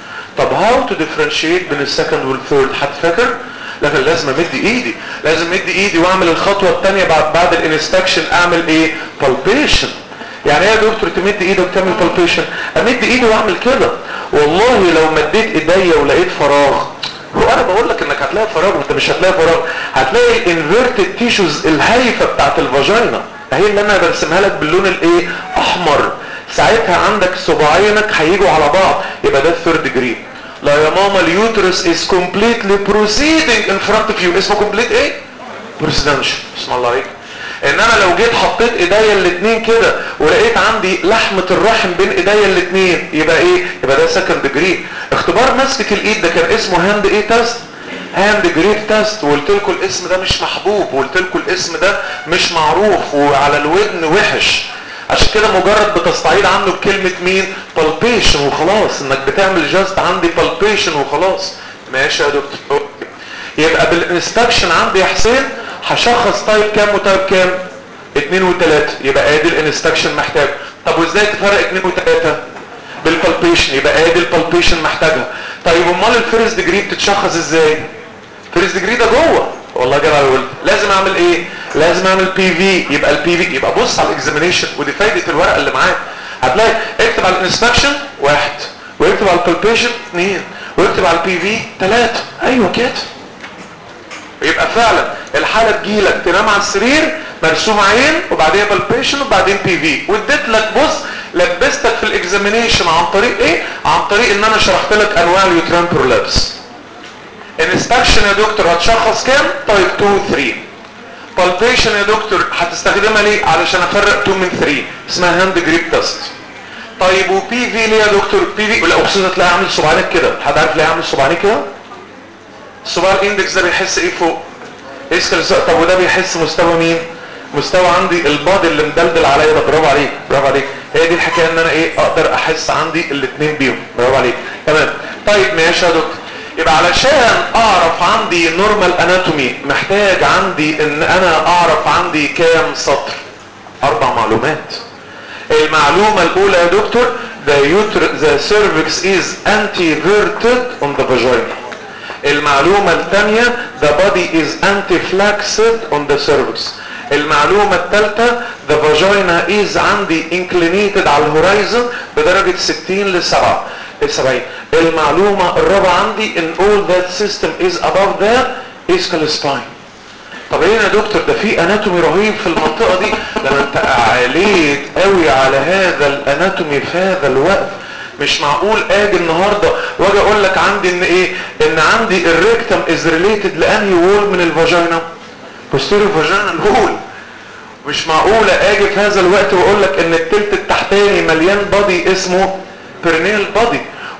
طب هاو تو ديفرنشيت بين السكند والثيرد حد فاكر لكن لازم امد ايدي لازم امد ايدي واعمل الخطوه الثانيه بعد بعد الانسبكشن اعمل ايه بالبيشن يعني ايه يا دكتور تمد ايدك وتعمل بالبيشن امد ايدي واعمل كده والله لو مديت ايديا ولقيت فراغ هو انا بقول لك انك هتلاقي فراغ وانت مش هتلاقي فراغ هتلاقي الانفيرتد تيشوز الهايفه بتاعت الفاجينا اهي اللي انا برسمها لك باللون الايه احمر ساعتها عندك صباعينك هيجوا على بعض يبقى ده الثيرد ديجري لا يا ماما اليوترس از كومبليتلي بروسيدنج ان فرونت اوف يو اسمه كومبليت ايه بريسيدنشال بسم الله عليك انما لو جيت حطيت ايديا الاثنين كده ولقيت عندي لحمه الرحم بين ايديا الاثنين يبقى ايه يبقى ده سكند ديجري اختبار مسكه الايد ده كان اسمه هاند ايه تيست هاند جريب تيست وقلت لكم الاسم ده مش محبوب وقلت لكم الاسم ده مش معروف وعلى الودن وحش عشان كده مجرد بتستعيد عنه بكلمة مين بالبيشن وخلاص انك بتعمل جاست عندي بالبيشن وخلاص ماشي يا دكتور يبقى بالانستكشن عندي يا حسين هشخص تايب كام وتايب كام اتنين وتلاتة يبقى ادي الانستكشن محتاج طب وازاي تفرق اتنين وتلاتة بالبالبيشن يبقى ادي البالبيشن محتاجها طيب امال الفيرست ديجري بتتشخص ازاي فيرست ديجري ده جوه والله جدع الولد لازم اعمل ايه لازم اعمل بي في يبقى البي في يبقى بص على الاكزامينيشن ودي فايده الورقه اللي معاك هتلاقي اكتب على الانسبكشن واحد واكتب على البالبيشن اثنين واكتب على البي في ثلاثه ايوه كده يبقى فعلا الحاله تجيلك تنام على السرير مرسوم عين وبعدين بالبيشن وبعدين بي في واديت لك بص لبستك في الاكزامينيشن عن طريق ايه عن طريق ان انا شرحت لك انواع اليوتران برولابس انسبكشن يا دكتور هتشخص كام تايب 2 و 3 بالبيشن يا دكتور هتستخدمها ليه علشان افرق 2 من 3 اسمها هاند جريب تيست طيب وبي في ليه يا دكتور بي في لا اقصد تلاقي عامل صباعينك كده حد عارف ليه عامل صباعينك كده الصباع الاندكس ده بيحس ايه فوق اسكال طب وده بيحس مستوى مين مستوى عندي الباد اللي مدلدل عليا ده برافو عليك برافو عليك هي دي الحكايه ان انا ايه اقدر احس عندي الاثنين بيهم برافو عليك تمام طيب ماشي يا دكتور يبقى علشان اعرف عندي نورمال اناتومي محتاج عندي ان انا اعرف عندي كام سطر اربع معلومات المعلومة الاولى يا دكتور the uter the cervix is anteverted on the vagina المعلومة الثانية the body is anti-flaccid on the cervix المعلومة الثالثة the vagina is عندي inclinated على الهورايزن بدرجة 60 ل 7 70 المعلومة الرابعة عندي ان all that system is above the ischial spine طب ايه يا دكتور ده في اناتومي رهيب في المنطقة دي لما انت عليت قوي على هذا الاناتومي في هذا الوقت مش معقول اجي النهاردة واجي اقول لك عندي ان ايه ان عندي الريكتم از ريليتد لانهي وول من الفاجينا posterior vaginal wall مش معقولة اجي في هذا الوقت واقول لك ان التلت التحتاني مليان بادي اسمه بيرنيال بادي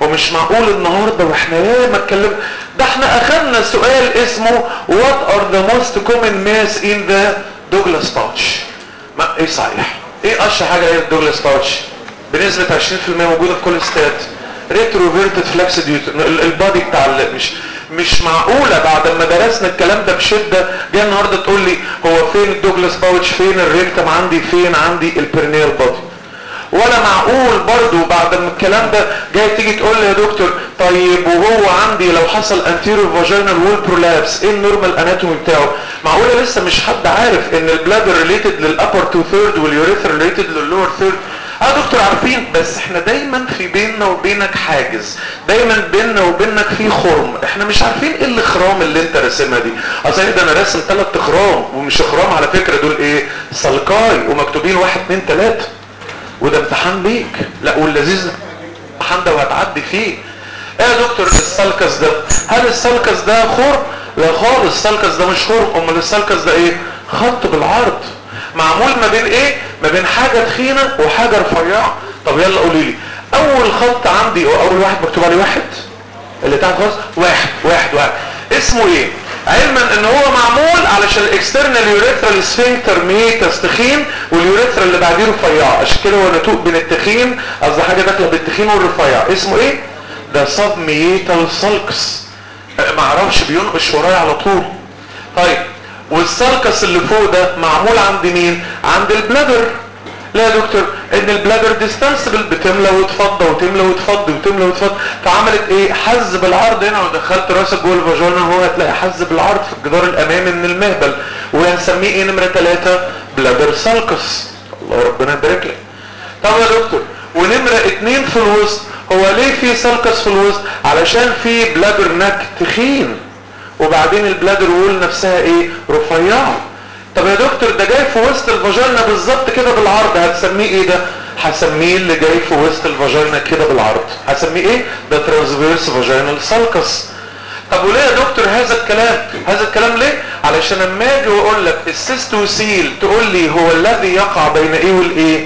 ومش معقول النهارده واحنا ياما اتكلمنا ده احنا اخدنا سؤال اسمه what are the most common mass in the Douglas pouch ما ايه صحيح ايه اشهر حاجه هي الدوجلاس باوتش بنسبه 20% موجوده في كل استاد ريتروفيرتد فلكس البادي بتاع ال- مش مش معقوله بعد ما درسنا الكلام ده بشده جاي النهارده تقول لي هو فين الدوجلاس باوتش فين الريكتم عندي فين عندي البرنيال بادي ولا معقول برضو بعد ما الكلام ده جاي تيجي تقول لي يا دكتور طيب وهو عندي لو حصل انتيريور فاجينال وول برولابس ايه النورمال اناتومي بتاعه معقوله لسه مش حد عارف ان البلادر ريليتد للابر تو ثيرد واليوريثر ريليتد لللور ثيرد اه دكتور عارفين بس احنا دايما في بيننا وبينك حاجز دايما بيننا وبينك في خرم احنا مش عارفين ايه الخرام اللي انت راسمها دي اصل ده انا راسم ثلاث خرام ومش خرام على فكره دول ايه سلقاي ومكتوبين واحد اتنين تلاته وده امتحان ليك لا واللذيذ الامتحان ده وهتعدي فيه ايه يا دكتور السلكس ده هل السلكس ده خرم لا خالص السلكس ده مش خرم امال السلكس ده ايه خط بالعرض معمول ما بين ايه ما بين حاجه تخينه وحاجه رفيعه طب يلا قولي لي اول خط عندي او اول واحد مكتوب عليه واحد اللي تحت خالص واحد واحد واحد اسمه ايه علما ان هو معمول علشان الاكسترنال يوريثرال سفنكتر ميتاس تخين واليوريثرا اللي بعديه رفيعه عشان كده هو نتوء بين التخين قصدي حاجه داخله بالتخين والرفيع اسمه ايه ده سب ميتال سالكس ما اعرفش بينقش ورايا على طول طيب والسالكس اللي فوق ده معمول عند مين عند البلادر لا يا دكتور ان البلادر ديستانسبل بتملى وتفضى وتملى وتفضي وتملى وتفضي فعملت ايه حز بالعرض هنا ودخلت راسك جوه الفاجينا هو هتلاقي حز بالعرض في الجدار الامامي من المهبل وهنسميه ايه نمره ثلاثة بلادر سالكس الله ربنا يبارك لك طب يا دكتور ونمرة اتنين في الوسط هو ليه في سالكس في الوسط علشان في بلادر نك تخين وبعدين البلادر وول نفسها ايه رفيعه طب يا دكتور ده جاي في وسط الفاجينا بالظبط كده بالعرض هتسميه ايه ده هسميه اللي جاي في وسط الفاجينا كده بالعرض هسميه ايه ده ترانسفيرس فاجينال سالكس طب وليه يا دكتور هذا الكلام هذا الكلام ليه علشان اما اجي واقول لك السيستوسيل تقول لي هو الذي يقع بين ايه والايه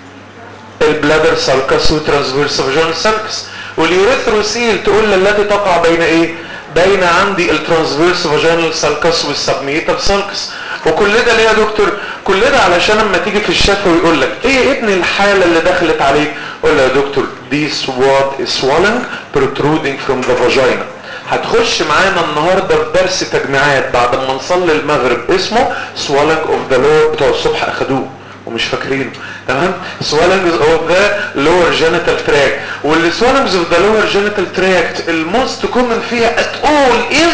البلادر سالكس وترانسفيرس فاجينال سالكس واليوريثروسيل تقول لي التي تقع بين ايه بين عندي الترانسفيرس فاجينال سالكس والسبميتال سالكس وكل ده ليه يا دكتور كل ده علشان لما تيجي في الشفا ويقول لك ايه ابن الحاله اللي دخلت عليك قول له يا دكتور this what is swelling protruding from the vagina هتخش معانا النهارده في درس تجميعات بعد ما نصلي المغرب اسمه swelling of the lower بتوع الصبح اخدوه ومش فاكرينه تمام swellings of the lower genital tract واللي swellings of the lower genital tract الموست كومن فيها at all is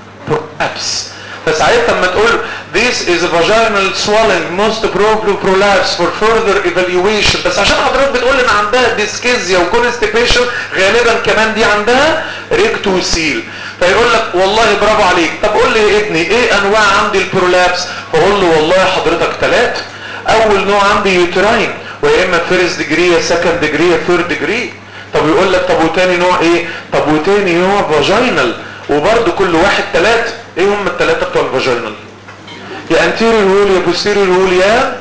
prolapse فساعتها لما تقول this is a vaginal swelling most probably prolapse for further evaluation بس عشان حضرتك بتقول ان عندها ديسكيزيا وكونستيبيشن غالبا كمان دي عندها ريكتوسيل فيقول لك والله برافو عليك طب قول لي يا ابني ايه انواع عندي البرولابس فقول له والله حضرتك ثلاث اول نوع عندي يوتراين ويا اما فيرست ديجري يا سكند ديجري يا ثيرد ديجري طب يقول لك طب وتاني نوع ايه طب وتاني نوع فاجينال وبرده كل واحد ثلاثه ايه هم الثلاثه بتوع الفاجينال يا انتيريور وول يا بوستيريور وول يا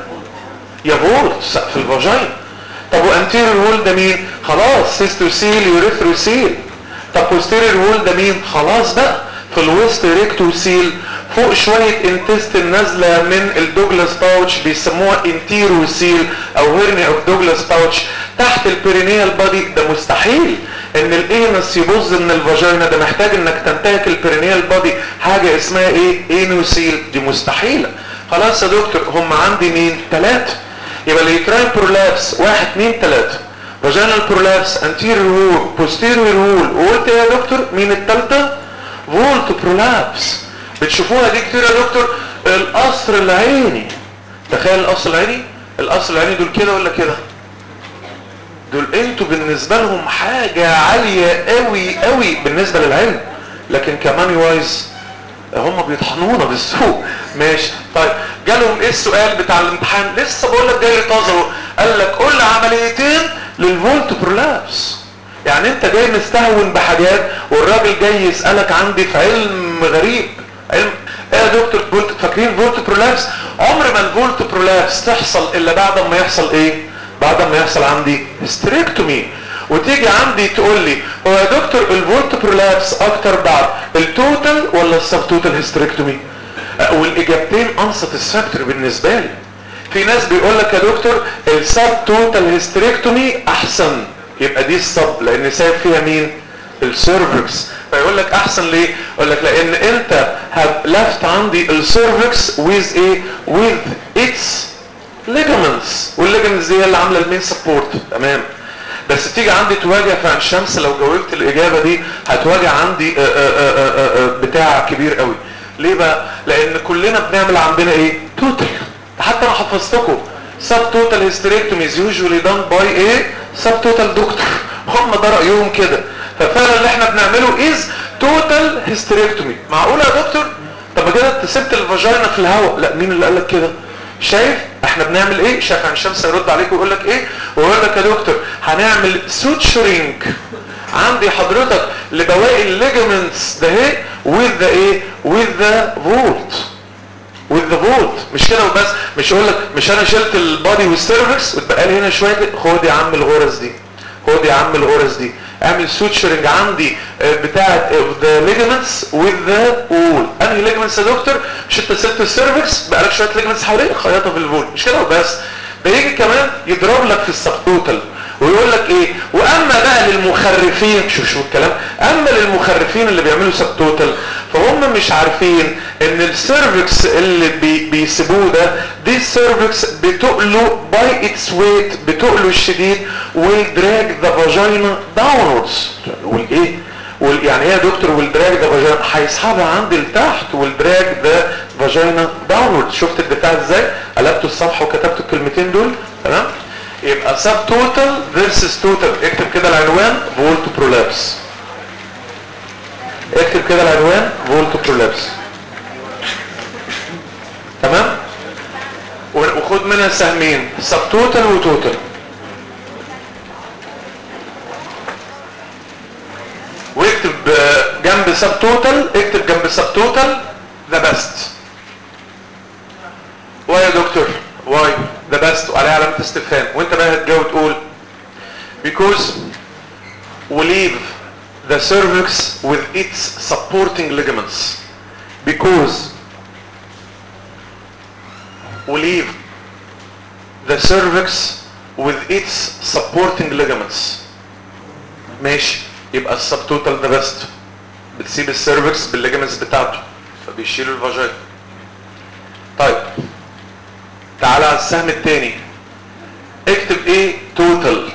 يا فولت سقف الفاجينا طب وانتيريور وول ده مين خلاص سيستوسيل يوريثروسيل طب بوستيريور وول ده مين خلاص بقى في الوسط ريكتوسيل فوق شوية انتستين نازلة من الدوجلاس باوتش بيسموها انتيروسيل او هيرني اوف دوجلاس باوتش تحت البيرينيال بادي ده مستحيل ان الانس يبظ من الفاجينا ده محتاج انك تنتهك البيرينيال بادي حاجة اسمها ايه انوسيل دي مستحيلة خلاص يا دكتور هم عندي مين ثلاثة يبقى اليوتراين برولابس واحد اثنين ثلاثة فاجينال برولابس انتيريور وول بوستيريور وول وقلت يا دكتور مين الثالثة فولت برولابس بتشوفوها دي كتير يا دكتور القصر العيني تخيل القصر العيني القصر العيني دول كده ولا كده دول انتوا بالنسبة لهم حاجة عالية قوي قوي بالنسبة للعلم لكن كمان وايز هم بيطحنونا بالسوق ماشي طيب جالهم ايه السؤال بتاع الامتحان لسه بقول لك جاي طازه قال لك قول عمليتين للفولت برولابس يعني انت جاي مستهون بحاجات والراجل جاي يسألك عندي في علم غريب علم ايه يا دكتور فولت فاكرين فولت برولابس عمر ما الفولت برولابس تحصل الا بعد ما يحصل ايه بعد ما يحصل عندي هستريكتومي وتيجي عندي تقول لي هو يا دكتور الفولت برولابس اكتر بعد التوتال ولا السب توتال هيستريكتومي والاجابتين انساتسفاكتوري بالنسبه لي في ناس بيقول لك يا دكتور السب توتال هيستريكتومي احسن يبقى دي السب لان سايب فيها مين السيرفكس فيقول لك احسن ليه يقول لك لان انت have left عندي السيرفكس with ايه with its ligaments والليجمنتس دي هي اللي عامله المين سبورت تمام بس تيجي عندي تواجه في عين شمس لو جاوبت الاجابه دي هتواجه عندي آآ آآ آآ بتاع كبير قوي ليه بقى لان كلنا بنعمل عندنا ايه توتال حتى انا حفظتكم سب توتال هيستريكتوميز يوجوالي دان باي ايه سب توتال دكتور هم ده رايهم كده ففعلا اللي احنا بنعمله از توتال هيستريكتومي معقوله يا دكتور طب كده انت سبت الفاجينا في الهواء لا مين اللي قال لك كده شايف احنا بنعمل ايه شايف عن الشمس هيرد عليك ويقول لك ايه ويقول لك يا دكتور هنعمل سوتشرينج عندي حضرتك لبواقي الليجمنتس ده اهي with the ايه with the vault with the vault مش كده وبس مش يقول لك مش انا شلت البادي والسيرفكس واتبقى لي هنا شويه خد يا عم الغرز دي خد يا عم الغرز دي اعمل سوتشرنج عندي بتاعه ذا ليجمنتس وذ ذا وول انهي ليجمنتس يا دكتور مش انت سبت السيرفكس بقى لك شويه ليجمنتس حواليه خيطها في الفول مش كده وبس ده يجي كمان يضرب لك في السبتوتال ويقول لك ايه واما بقى للمخرفين شوف شوف الكلام اما للمخرفين اللي بيعملوا سبتوتال فهم مش عارفين ان السيرفكس اللي بي بيسيبوه ده دي السيرفكس بتقله باي اتس ويت بتقله الشديد والدراج ذا فاجينا داونوردز والايه يعني ايه يا دكتور والدراج ذا فاجينا هيسحبها عندي لتحت والدراج ذا فاجينا داونورد شفت البتاع ازاي قلبت الصفحه وكتبت الكلمتين دول تمام يبقى سب توتال فيرسس توتال اكتب كده العنوان فولت برولابس اكتب كده العنوان فولت برولابس تمام وخد منها سهمين سب توتال وتوتال واكتب جنب سب توتال اكتب جنب سب توتال ذا بيست واي يا دكتور واي ذا بيست وعليه علامه استفهام وانت بقى هتجاوب تقول because we leave the cervix with its supporting ligaments because we leave the cervix with its supporting ligaments ماشي يبقى السبتوتال ده بست بتسيب السيرفكس بالليجمنتس بتاعته فبيشيلوا الفاجينا طيب تعالى على السهم الثاني اكتب ايه توتال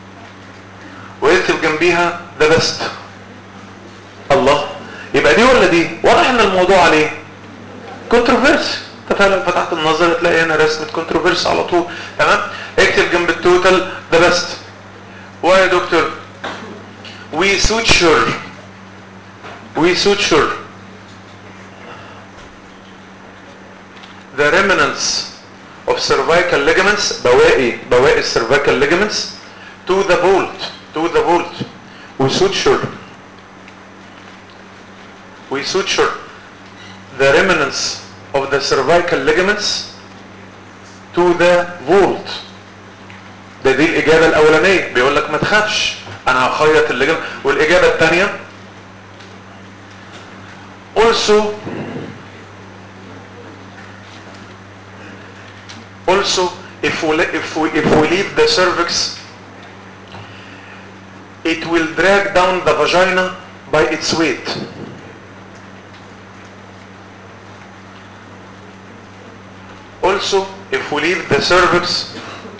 واكتب جنبيها ده بست الله يبقى دي ولا دي واضح ان الموضوع عليه كونتروفيرسي انت فعلا فتحت النظر تلاقي هنا رسمه كونتروفيرسي على طول تمام اكتب جنب التوتال ده بست وايه يا دكتور we suture we suture the remnants of cervical ligaments بواقي بواقي cervical ligaments to the vault to the vault we suture we suture the remnants of the cervical ligaments to the vault ده دي الإجابة الأولانية بيقول لك ما تخافش أنا هخيط الليجمنت والإجابة الثانية also also if we if we if we leave the cervix it will drag down the vagina by its weight also if we leave the cervix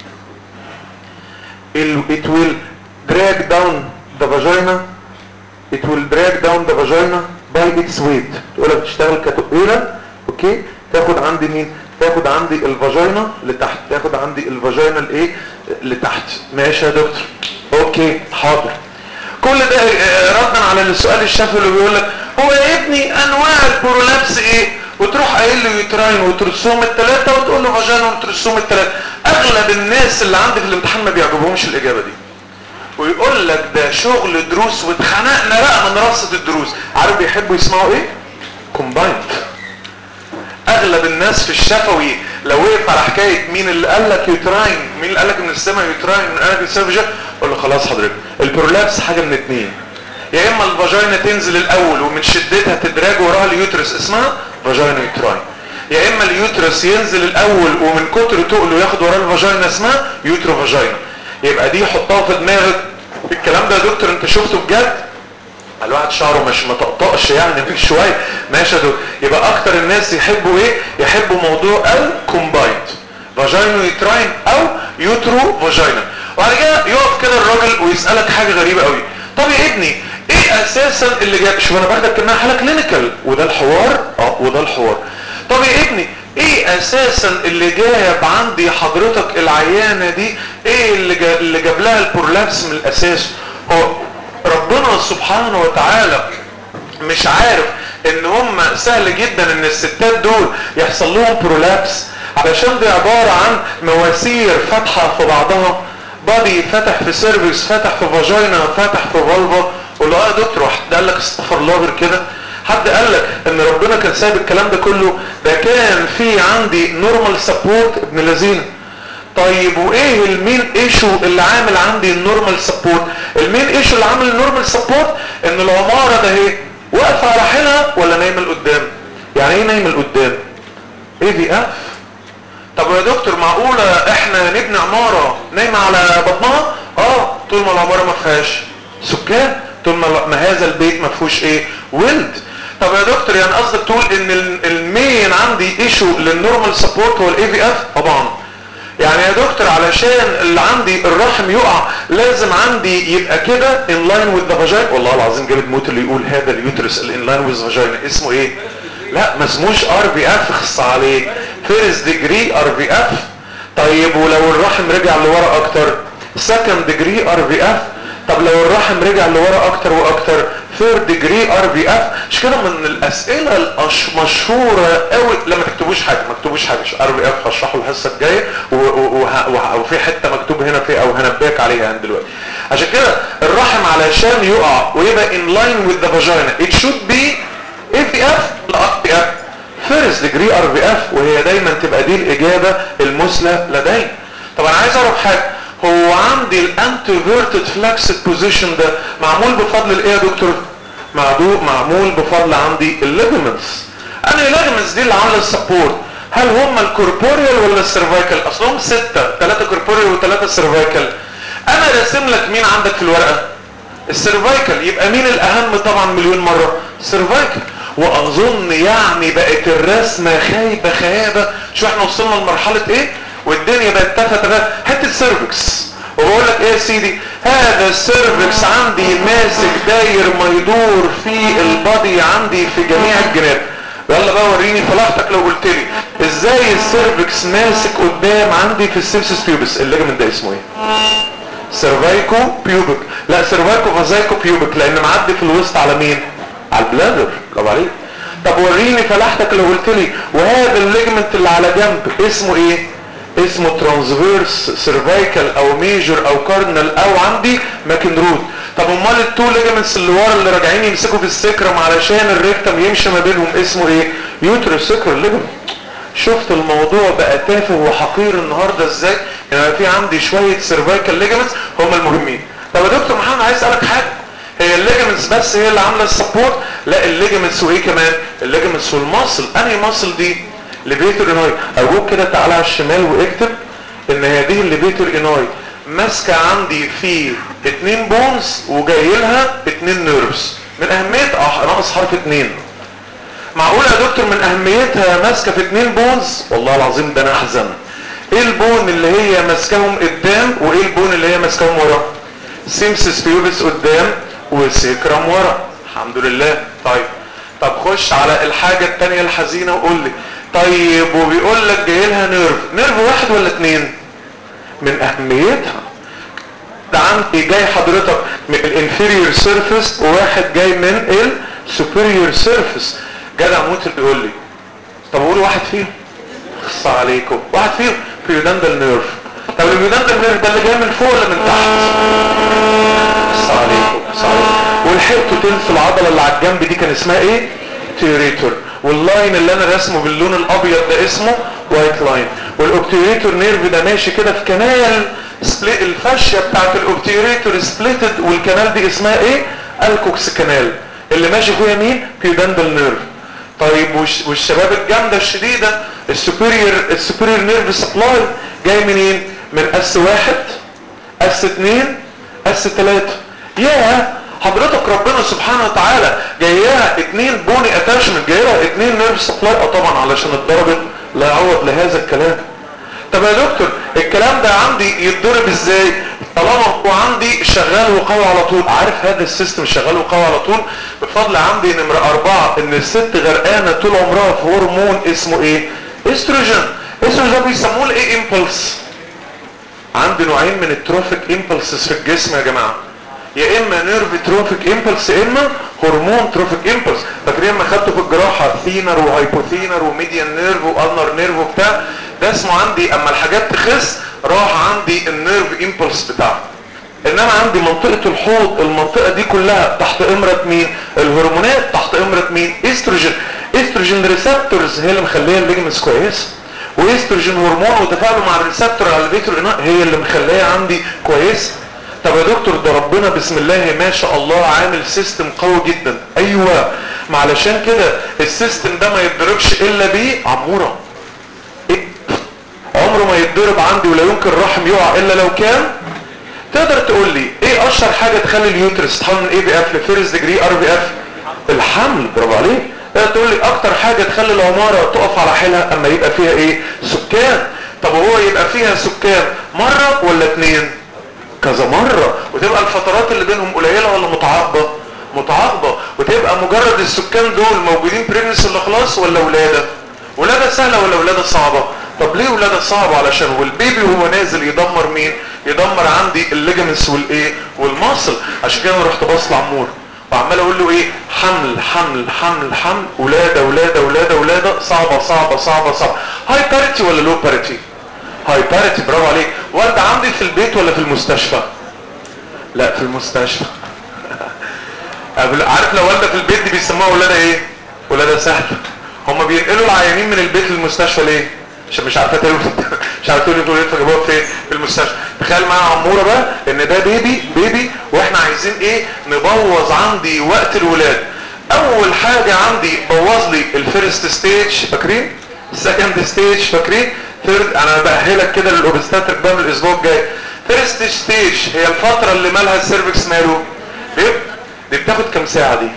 it will drag down the vagina it will drag down the vagina by its weight تقولها بتشتغل كتقيلة اوكي تاخد عندي مين تاخد عندي الفاجينا لتحت تاخد عندي الفاجينا الايه لتحت ماشي يا دكتور اوكي حاضر كل ده ردا على السؤال الشافي اللي بيقول لك هو يا ابني انواع البرولابس ايه وتروح قايل له يوتراين وترسوم الثلاثه وتقول له فاجينا وترسوم الثلاثه اغلب الناس اللي عندي في الامتحان ما بيعجبهمش الاجابه دي ويقول لك ده شغل دروس واتخنقنا بقى من رصه الدروس عارف بيحبوا يسمعوا ايه كومبايند اغلب الناس في الشفوي لو وقف على حكايه مين اللي قال لك يوتراين مين اللي قال لك من السماء يوتراين من قال لك السيرفجر قول له خلاص حضرتك البرولابس حاجه من اتنين يا اما الفاجينا تنزل الاول ومن شدتها تدراج وراها اليوترس اسمها فاجينا يوتراين يا اما اليوترس ينزل الاول ومن كتر تقله ياخد وراه الفاجينا اسمها يوترو فاجينا يبقى دي حطها في دماغك الكلام ده يا دكتور انت شفته بجد الواحد شعره مش مطقطقش يعني من شويه ماشي يا دكتور يبقى اكتر الناس يحبوا ايه يحبوا موضوع الكومبايند فاجينا يوتراين او يوترو فاجينا وبعد كده يقف كده الراجل ويسالك حاجه غريبه قوي طب يا ابني ايه اساسا اللي جاب شوف انا باخدك كانها حاله كلينيكال وده الحوار اه وده الحوار طب يا ابني ايه اساسا اللي جايب عندي حضرتك العيانه دي ايه اللي جاب, اللي جاب لها البرولابس من الاساس هو ربنا سبحانه وتعالى مش عارف ان هم سهل جدا ان الستات دول يحصل لهم برولابس علشان دي عبارة عن مواسير فاتحة في بعضها بادي فتح في سيرفكس فتح في فاجينا فتح في فالفا قول له اه يا دكتور حد قال لك استغفر الله غير كده حد قال لك ان ربنا كان سايب الكلام ده كله ده كان في عندي نورمال سبورت ابن لذينه طيب وايه المين ايشو اللي عامل عندي النورمال سبورت المين ايشو اللي عامل النورمال سبورت ان العماره ده اهي واقفه على حيلها ولا نايمه لقدام يعني ايه نايمه لقدام ايه في اف طب يا دكتور معقوله احنا نبني عماره نايمه على بطنها اه طول ما العماره ما فيهاش سكان طول ما ما هذا البيت ما فيهوش ايه ولد طب يا دكتور يعني قصدك تقول ان المين عندي ايشو للنورمال سبورت هو الاي في اف طبعا يعني يا دكتور علشان اللي عندي الرحم يقع لازم عندي يبقى كده ان لاين وذ ذا فاجين والله العظيم جامد موت اللي يقول هذا اليوترس الان لاين وذ فاجين اسمه ايه لا ما اسموش ار بي اف خص عليه فيرست ديجري ار بي اف طيب ولو الرحم رجع لورا اكتر سكند ديجري ار بي اف طب لو الرحم رجع لورا اكتر واكتر ثيرد ديجري ار بي اف مش كده من الاسئله المشهوره قوي لا ما تكتبوش حاجه ما تكتبوش حاجه ار بي اف هشرحه الحصه الجايه وفي حته مكتوب هنا في او هنبهك عليها يعني دلوقتي عشان كده الرحم علشان يقع ويبقى ان لاين وذ ذا فاجينا ات شود بي اي في اف لا ار بي اف فيرست ديجري ار بي اف وهي دايما تبقى دي الاجابه المثلى لدي طب انا عايز اعرف حاجه هو عندي الانتيفيرتد فلكسد بوزيشن ده معمول بفضل الايه يا دكتور معمول بفضل عندي الليجمنتس انا الليجمنتس دي اللي عامله السبورت هل هم الكوربوريال ولا السيرفايكال اصلهم ستة ثلاثة كوربوريال وثلاثة سيرفايكال انا راسم لك مين عندك في الورقة السيرفايكال يبقى مين الاهم طبعا مليون مرة السيرفايكال واظن يعني بقت الرسمة خايبة خيابة شو احنا وصلنا لمرحلة ايه والدنيا بقت تافهه حته سيرفكس وبقول لك ايه يا سيدي هذا السيرفكس عندي ماسك داير ما يدور في البادي عندي في جميع الجناب يلا بقى وريني فلاحتك لو قلت لي ازاي السيرفكس ماسك قدام عندي في السيمسس بيوبس الليجمنت ده اسمه ايه سيرفايكو بيوبك لا سيرفايكو فازايكو بيوبك لان معدي في الوسط على مين على البلادر برافو عليك طب وريني فلاحتك لو قلت لي وهذا الليجمنت اللي على جنب اسمه ايه اسمه ترانسفيرس سيرفايكال او ميجر او كاردينال او عندي ماكن روت طب امال التو ليجمنتس اللي ورا اللي راجعين يمسكوا في السكرم علشان الريكتم يمشي ما بينهم اسمه ايه يوترس سكر ليجمنت شفت الموضوع بقى تافه وحقير النهارده ازاي يعني في عندي شويه سيرفايكال ليجمنتس هم المهمين طب يا دكتور محمد عايز اسالك حاجه هي الليجمنتس بس هي اللي عامله السبورت لا الليجمنتس وايه كمان الليجمنتس والماسل انهي ماسل دي ليفيتور اناي ارجوك كده تعالى على الشمال واكتب ان هذه الليفيتور اناي ماسكه عندي في اتنين بونز وجاي لها اتنين نيرفز من اهميه اه ناقص حرف اتنين معقول يا دكتور من اهميتها ماسكه في اتنين بونز والله العظيم ده انا احزن ايه البون اللي هي ماسكاهم قدام وايه البون اللي هي ماسكاهم ورا سيمسس بيوبس قدام وسيكرام ورا الحمد لله طيب طب خش على الحاجه الثانيه الحزينه وقول لي طيب وبيقول لك جاي لها نيرف نيرف واحد ولا اتنين من اهميتها ده عندي جاي حضرتك من الانفيريور سيرفيس وواحد جاي من السوبيريور سيرفيس جدع موت اللي بيقول لي طب قول واحد فيهم خص عليكم واحد فيهم بيوداندال نيرف طب البيوداندال نيرف ده اللي جاي من فوق ولا من تحت خص عليكم خص عليكم ولحقتوا تنسوا العضله اللي على الجنب دي كان اسمها ايه تيريتور واللاين اللي انا رسمه باللون الابيض ده اسمه وايت لاين والاوبتيوريتور نيرف ده ماشي كده في كنال سبليت الفاشيه بتاعت الاوبتيوريتور سبليتد والكنال دي اسمها ايه الكوكس كنال اللي ماشي فيها مين بيودندال نيرف طيب والش- والشباب الجامده الشديده السوبيريور السوبيريور نيرف سبلاي جاي منين من اس واحد اس اتنين اس تلاتة يا حضرتك ربنا سبحانه وتعالى جايها اتنين بوني اتاشمنت جايها اتنين نيرف سبلاي اه طبعا علشان اتضربت لا يعوض لهذا الكلام طب يا دكتور الكلام ده عندي يتضرب ازاي طالما هو عندي شغال وقوي على طول عارف هذا السيستم شغال وقوي على طول بفضل عندي نمرة اربعة ان الست غرقانة طول عمرها في هرمون اسمه ايه استروجين استروجين ده بيسموه الايه امبلس عندي نوعين من التروفيك امبلسز في الجسم يا جماعه يا اما نيرف تروفيك امبلس يا اما هرمون تروفيك امبلس فاكرين ما خدته في الجراحه ثينر وهايبوثينر وميديان نيرف والنر نيرف وبتاع ده اسمه عندي اما الحاجات تخس راح عندي النيرف امبلس بتاعه انما عندي منطقه الحوض المنطقه دي كلها تحت امره مين الهرمونات تحت امره مين استروجين استروجين ريسبتورز هي اللي مخليه الليجمنتس كويسه واستروجين هرمون وتفاعله مع الريسبتور على الفيتر هي اللي مخليه عندي كويس طب يا دكتور ده ربنا بسم الله ما شاء الله عامل سيستم قوي جدا ايوه ما علشان كده السيستم ده ما يتضربش الا بيه عموره إيه؟ عمره ما يتضرب عندي ولا يمكن الرحم يقع الا لو كان تقدر تقول لي ايه اشهر حاجه تخلي اليوترس تحول من اي بي اف لفيرست ديجري ار بي اف الحمل برافو عليك تقدر تقول لي اكتر حاجه تخلي العماره تقف على حيلها اما يبقى فيها ايه سكان طب وهو يبقى فيها سكان مره ولا اتنين كذا مرة وتبقى الفترات اللي بينهم قليلة ولا متعاقبة متعاقبة وتبقى مجرد السكان دول موجودين بريجنس ولا خلاص ولا ولادة ولادة سهلة ولا ولادة صعبة طب ليه ولادة صعبة علشان والبيبي وهو نازل يدمر مين يدمر عندي الليجمنتس والايه والمصل عشان كده انا رحت باص لعمور وعمال اقول له ايه حمل حمل حمل حمل ولادة ولادة ولادة ولادة صعبة صعبة صعبة صعبة هاي باريتي ولا لو باريتي هاي باريتي برافو عليك والدة عندي في البيت ولا في المستشفى لا في المستشفى قبل- عارف لو والدة في البيت دي بيسموها ولادة ايه ولادة سهلة هم بينقلوا العيانين من البيت للمستشفى ليه عشان مش عارفه تقول مش عارفه تقول تقول فجابوها فين في المستشفى تخيل معايا عموره بقى ان ده بيبي بيبي واحنا عايزين ايه نبوظ عندي وقت الولاد اول حاجه عندي بوظ لي الفيرست ستيج فاكرين السكند ستيج فاكرين ثيرد انا باهلك كده للاوبستاتريك بقى من الاسبوع الجاي فيرست ستيج هي الفتره اللي مالها السيرفكس ماله ليه دي بتاخد كام ساعه دي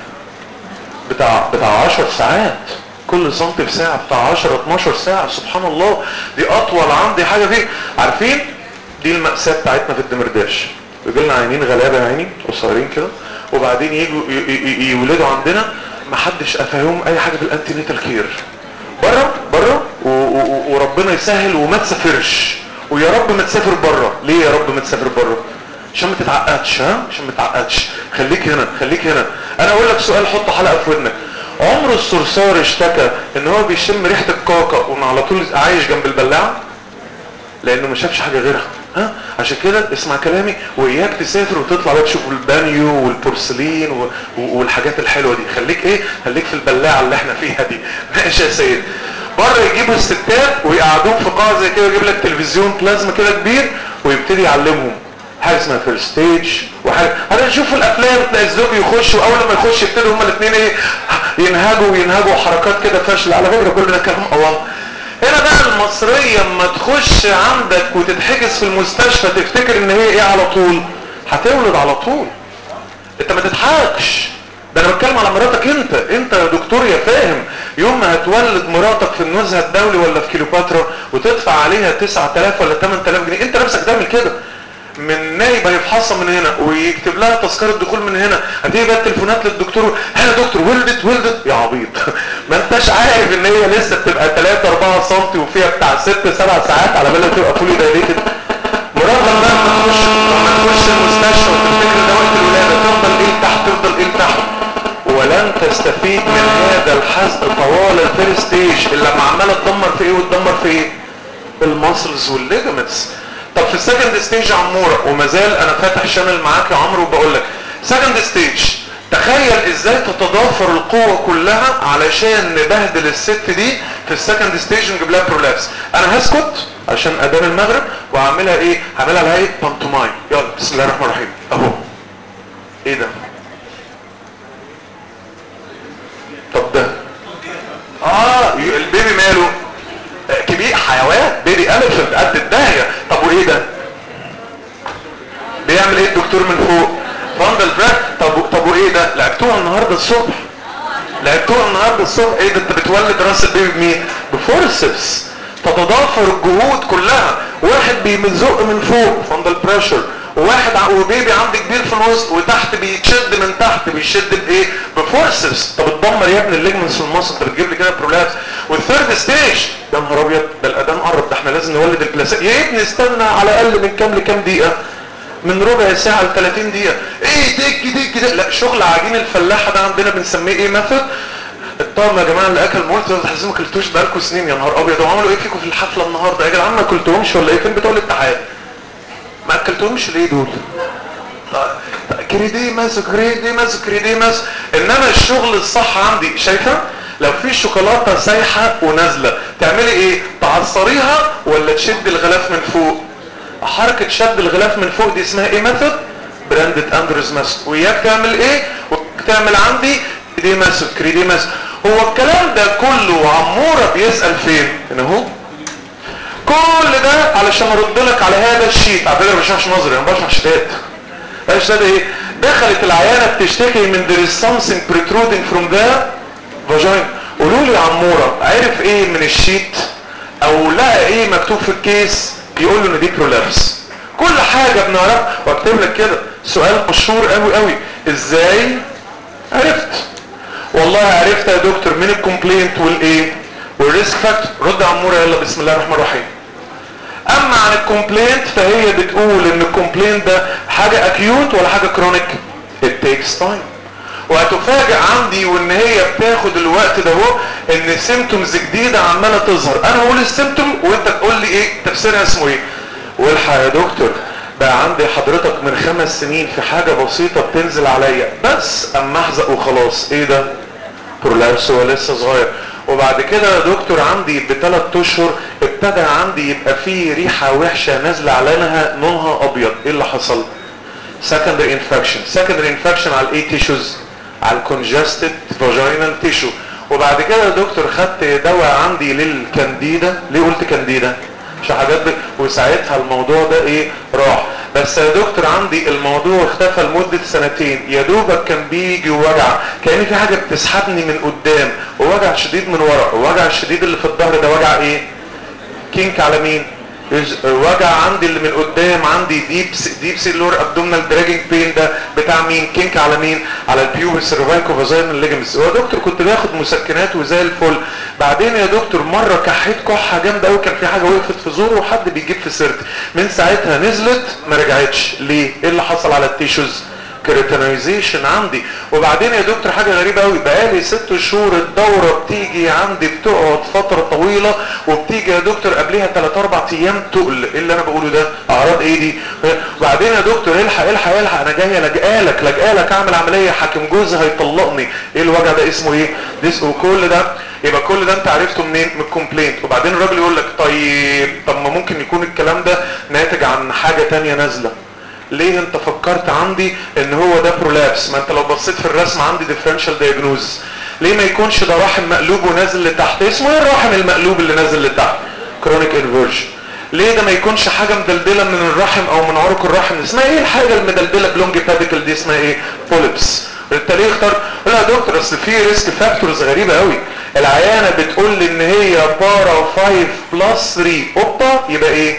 بتاع بتاع 10 ساعات كل سنتي في ساعة بتاع 10 12 ساعة سبحان الله دي اطول عندي حاجة فيه عارفين دي المأساة بتاعتنا في الدمرداش يجي لنا عينين غلابة يا عيني قصيرين كده وبعدين يجوا ي- ي- ي- يولدوا عندنا محدش قفاهم اي حاجة في الانتي نيتال كير بره بره و- و- وربنا يسهل وما تسافرش ويا رب ما تسافر بره ليه يا رب ما تسافر بره عشان ما تتعقدش ها عشان ما تتعقدش خليك هنا خليك هنا انا اقول لك سؤال حط حلقه في ودنك عمر الصرصار اشتكى ان هو بيشم ريحه الكاكا وانه على طول عايش جنب البلاعه لانه ما شافش حاجه غيرها ها عشان كده اسمع كلامي واياك تسافر وتطلع بقى تشوف البانيو والبورسلين و... و- والحاجات الحلوه دي خليك ايه خليك في البلاعه اللي احنا فيها دي ماشي يا سيد بره يجيبوا الستات ويقعدوهم في قاعه زي كده يجيب لك تلفزيون بلازما كده كبير ويبتدي يعلمهم حاجه اسمها فيرست ستيج وحاجه انا اشوف الافلام تلاقي الزوج يخش واول ما يخش يبتدوا هما الاثنين ايه ينهجوا وينهجوا حركات كده فاشله على فكره كل ده كلام الله هنا بقى المصرية اما تخش عندك وتتحجز في المستشفى تفتكر ان هي ايه على طول هتولد على طول انت ما تضحكش ده انا بتكلم على مراتك انت انت يا دكتور يا فاهم يوم ما هتولد مراتك في النزهه الدولي ولا في كيلوباترا وتدفع عليها 9000 ولا 8000 جنيه انت نفسك تعمل كده من نايب هيفحصها من هنا ويكتب لها تذكره دخول من هنا هتيجي بقى التليفونات للدكتور هل يا دكتور ولدت ولدت يا عبيط ما انتش عارف ان هي لسه بتبقى 3 4 سم وفيها بتاع 6 7 ساعات على بالها تبقى فولي دايليتد مرات لما تخش لما تخش المستشفى وتفتكر ده وقت الولاده تفضل ايه تحت تفضل ايه تحت ولن تستفيد من هذا الحزق طوال الفيرست ستيج اللي لما عماله تدمر في ايه وتدمر في ايه المسلز والليجمنتس طب في السكند ستيج عموره وما زال انا فاتح شانل معاك يا عمرو وبقول لك سكند ستيج تخيل ازاي تتضافر القوة كلها علشان نبهدل الست دي في السكند ستيج ونجيب لها برولابس انا هسكت عشان اذان المغرب وهعملها ايه هعملها على هيئه بانتوماي يلا بسم الله الرحمن الرحيم اهو ايه ده طب ده اه البيبي ماله كبير حيوان بيبي الفنت قد الداهيه طب وايه ده بيعمل ايه الدكتور من فوق فاندل براك طب طب وايه ده لعبتوها النهارده الصبح لعبتوها النهارده الصبح ايه ده انت بتولد راس البيبي بمين بفورسبس تتضافر الجهود كلها واحد بيزق من فوق فاندل بريشر وواحد وبيبي عندي كبير في الوسط وتحت بيتشد من تحت بيشد بايه بفورسبس طب اتدمر يا ابن الليجمنتس في المصل انت بتجيب لي كده برولابس والثيرد ستيج يا نهار ابيض ده الاذان قرب ده احنا لازم نولد البلاسيبا يا ابني استنى على الاقل من كام لكام دقيقه من ربع ساعة ل 30 دقيقة ايه دك دك دك لا شغل عجين الفلاحة ده عندنا بنسميه ايه ميثود الطعم يا جماعة اللي اكل مولت ده تحسوا ما اكلتوش بقالكم سنين يا نهار ابيض وعملوا ايه فيكم في الحفلة النهاردة يا جدعان ما اكلتوهمش ولا ايه فين بتوع الاتحاد ما اكلتوهمش ليه دول كريديماس كريديماس كريديماس انما الشغل الصح عندي شايفه لو في شوكولاته سايحه ونازله تعملي ايه تعصريها ولا تشد الغلاف من فوق حركه شد الغلاف من فوق دي اسمها ايه ميثود براندد اندرز ماثود وياك تعمل ايه تعمل عندي كريدي ماثود كريدي ماثود هو الكلام ده كله عموره بيسال فين هنا اهو كل ده علشان ارد لك على هذا الشيت على فكره ما بشرحش نظري انا بشرح شتات الشتات ايه دخلت العيانه بتشتكي من there is something protruding from the vagina قولوا لي يا عموره عرف ايه من الشيت او لقى ايه مكتوب في الكيس يقول له ان دي برولابس كل حاجه بنعرفها واكتب لك كده سؤال مشهور قوي قوي ازاي عرفت والله عرفت يا دكتور من الكومبلينت والايه والريسك فاكتور رد يا عموره يلا بسم الله الرحمن الرحيم اما عن الكومبلينت فهي بتقول ان الكومبلينت ده حاجه اكيوت ولا حاجه كرونيك it takes time وهتفاجئ عندي وان هي بتاخد الوقت ده هو ان سيمتومز جديده عماله تظهر انا اقول السيمتوم وانت تقول لي ايه تفسيرها اسمه ايه والحق يا دكتور بقى عندي حضرتك من خمس سنين في حاجه بسيطه بتنزل عليا بس اما احزق وخلاص ايه ده برولابس هو لسه صغير وبعد كده يا دكتور عندي بثلاث اشهر ابتدى عندي يبقى فيه ريحه وحشه نازله عليها لونها ابيض ايه اللي حصل secondary infection secondary infection على الايه تيشوز على الكونجستد فاجينال تيشو وبعد كده يا دكتور خدت دواء عندي للكانديدا ليه قلت كانديدا مش حاجات ب... وساعتها الموضوع ده ايه راح بس يا دكتور عندي الموضوع اختفى لمدة سنتين يا دوبك كان بيجي وجع كأن في حاجة بتسحبني من قدام ووجع شديد من ورا ووجع الشديد اللي في الظهر ده وجع ايه كينك على مين وجع عندي اللي من قدام عندي ديب ديب سيلور ابدومينال دراجنج بين ده بتاع مين كينك على مين على البيوبر سيرفايكو فازاينال ليجمنتس هو دكتور كنت باخد مسكنات وزي الفل بعدين يا دكتور مره كحيت كحه جامده قوي كان في حاجه وقفت في زوره وحد بيجيب في سيرتي من ساعتها نزلت ما رجعتش ليه ايه اللي حصل على التيشوز كريتينايزيشن عندي وبعدين يا دكتور حاجه غريبه قوي بقالي ست شهور الدوره بتيجي عندي بتقعد فتره طويله وبتيجي يا دكتور قبلها 3 4 ايام تقل ايه اللي انا بقوله ده اعراض ايه دي وبعدين يا دكتور الحق الحق الحق انا جايه لجالك لجالك اعمل عمليه حاكم جوزي هيطلقني ايه الوجع ده اسمه ايه ديس وكل ده يبقى كل ده انت عرفته منين من الكومبلينت وبعدين الراجل يقول لك طيب طب ما ممكن يكون الكلام ده ناتج عن حاجه تانية نازله ليه انت فكرت عندي ان هو ده برولابس ما انت لو بصيت في الرسم عندي ديفرنشال دايجنوز ليه ما يكونش ده رحم مقلوب ونازل لتحت اسمه ايه الرحم المقلوب اللي نازل لتحت كرونيك انفيرجن ليه ده ما يكونش حاجة مدلدلة من الرحم او من عروق الرحم اسمها ايه الحاجة المدلدلة بلونج باديكل دي اسمها ايه بوليبس انت ليه اختار لا يا دكتور اصل في ريسك فاكتورز غريبة قوي العيانة بتقول لي ان هي بارا 5 بلس 3 اوبا يبقى ايه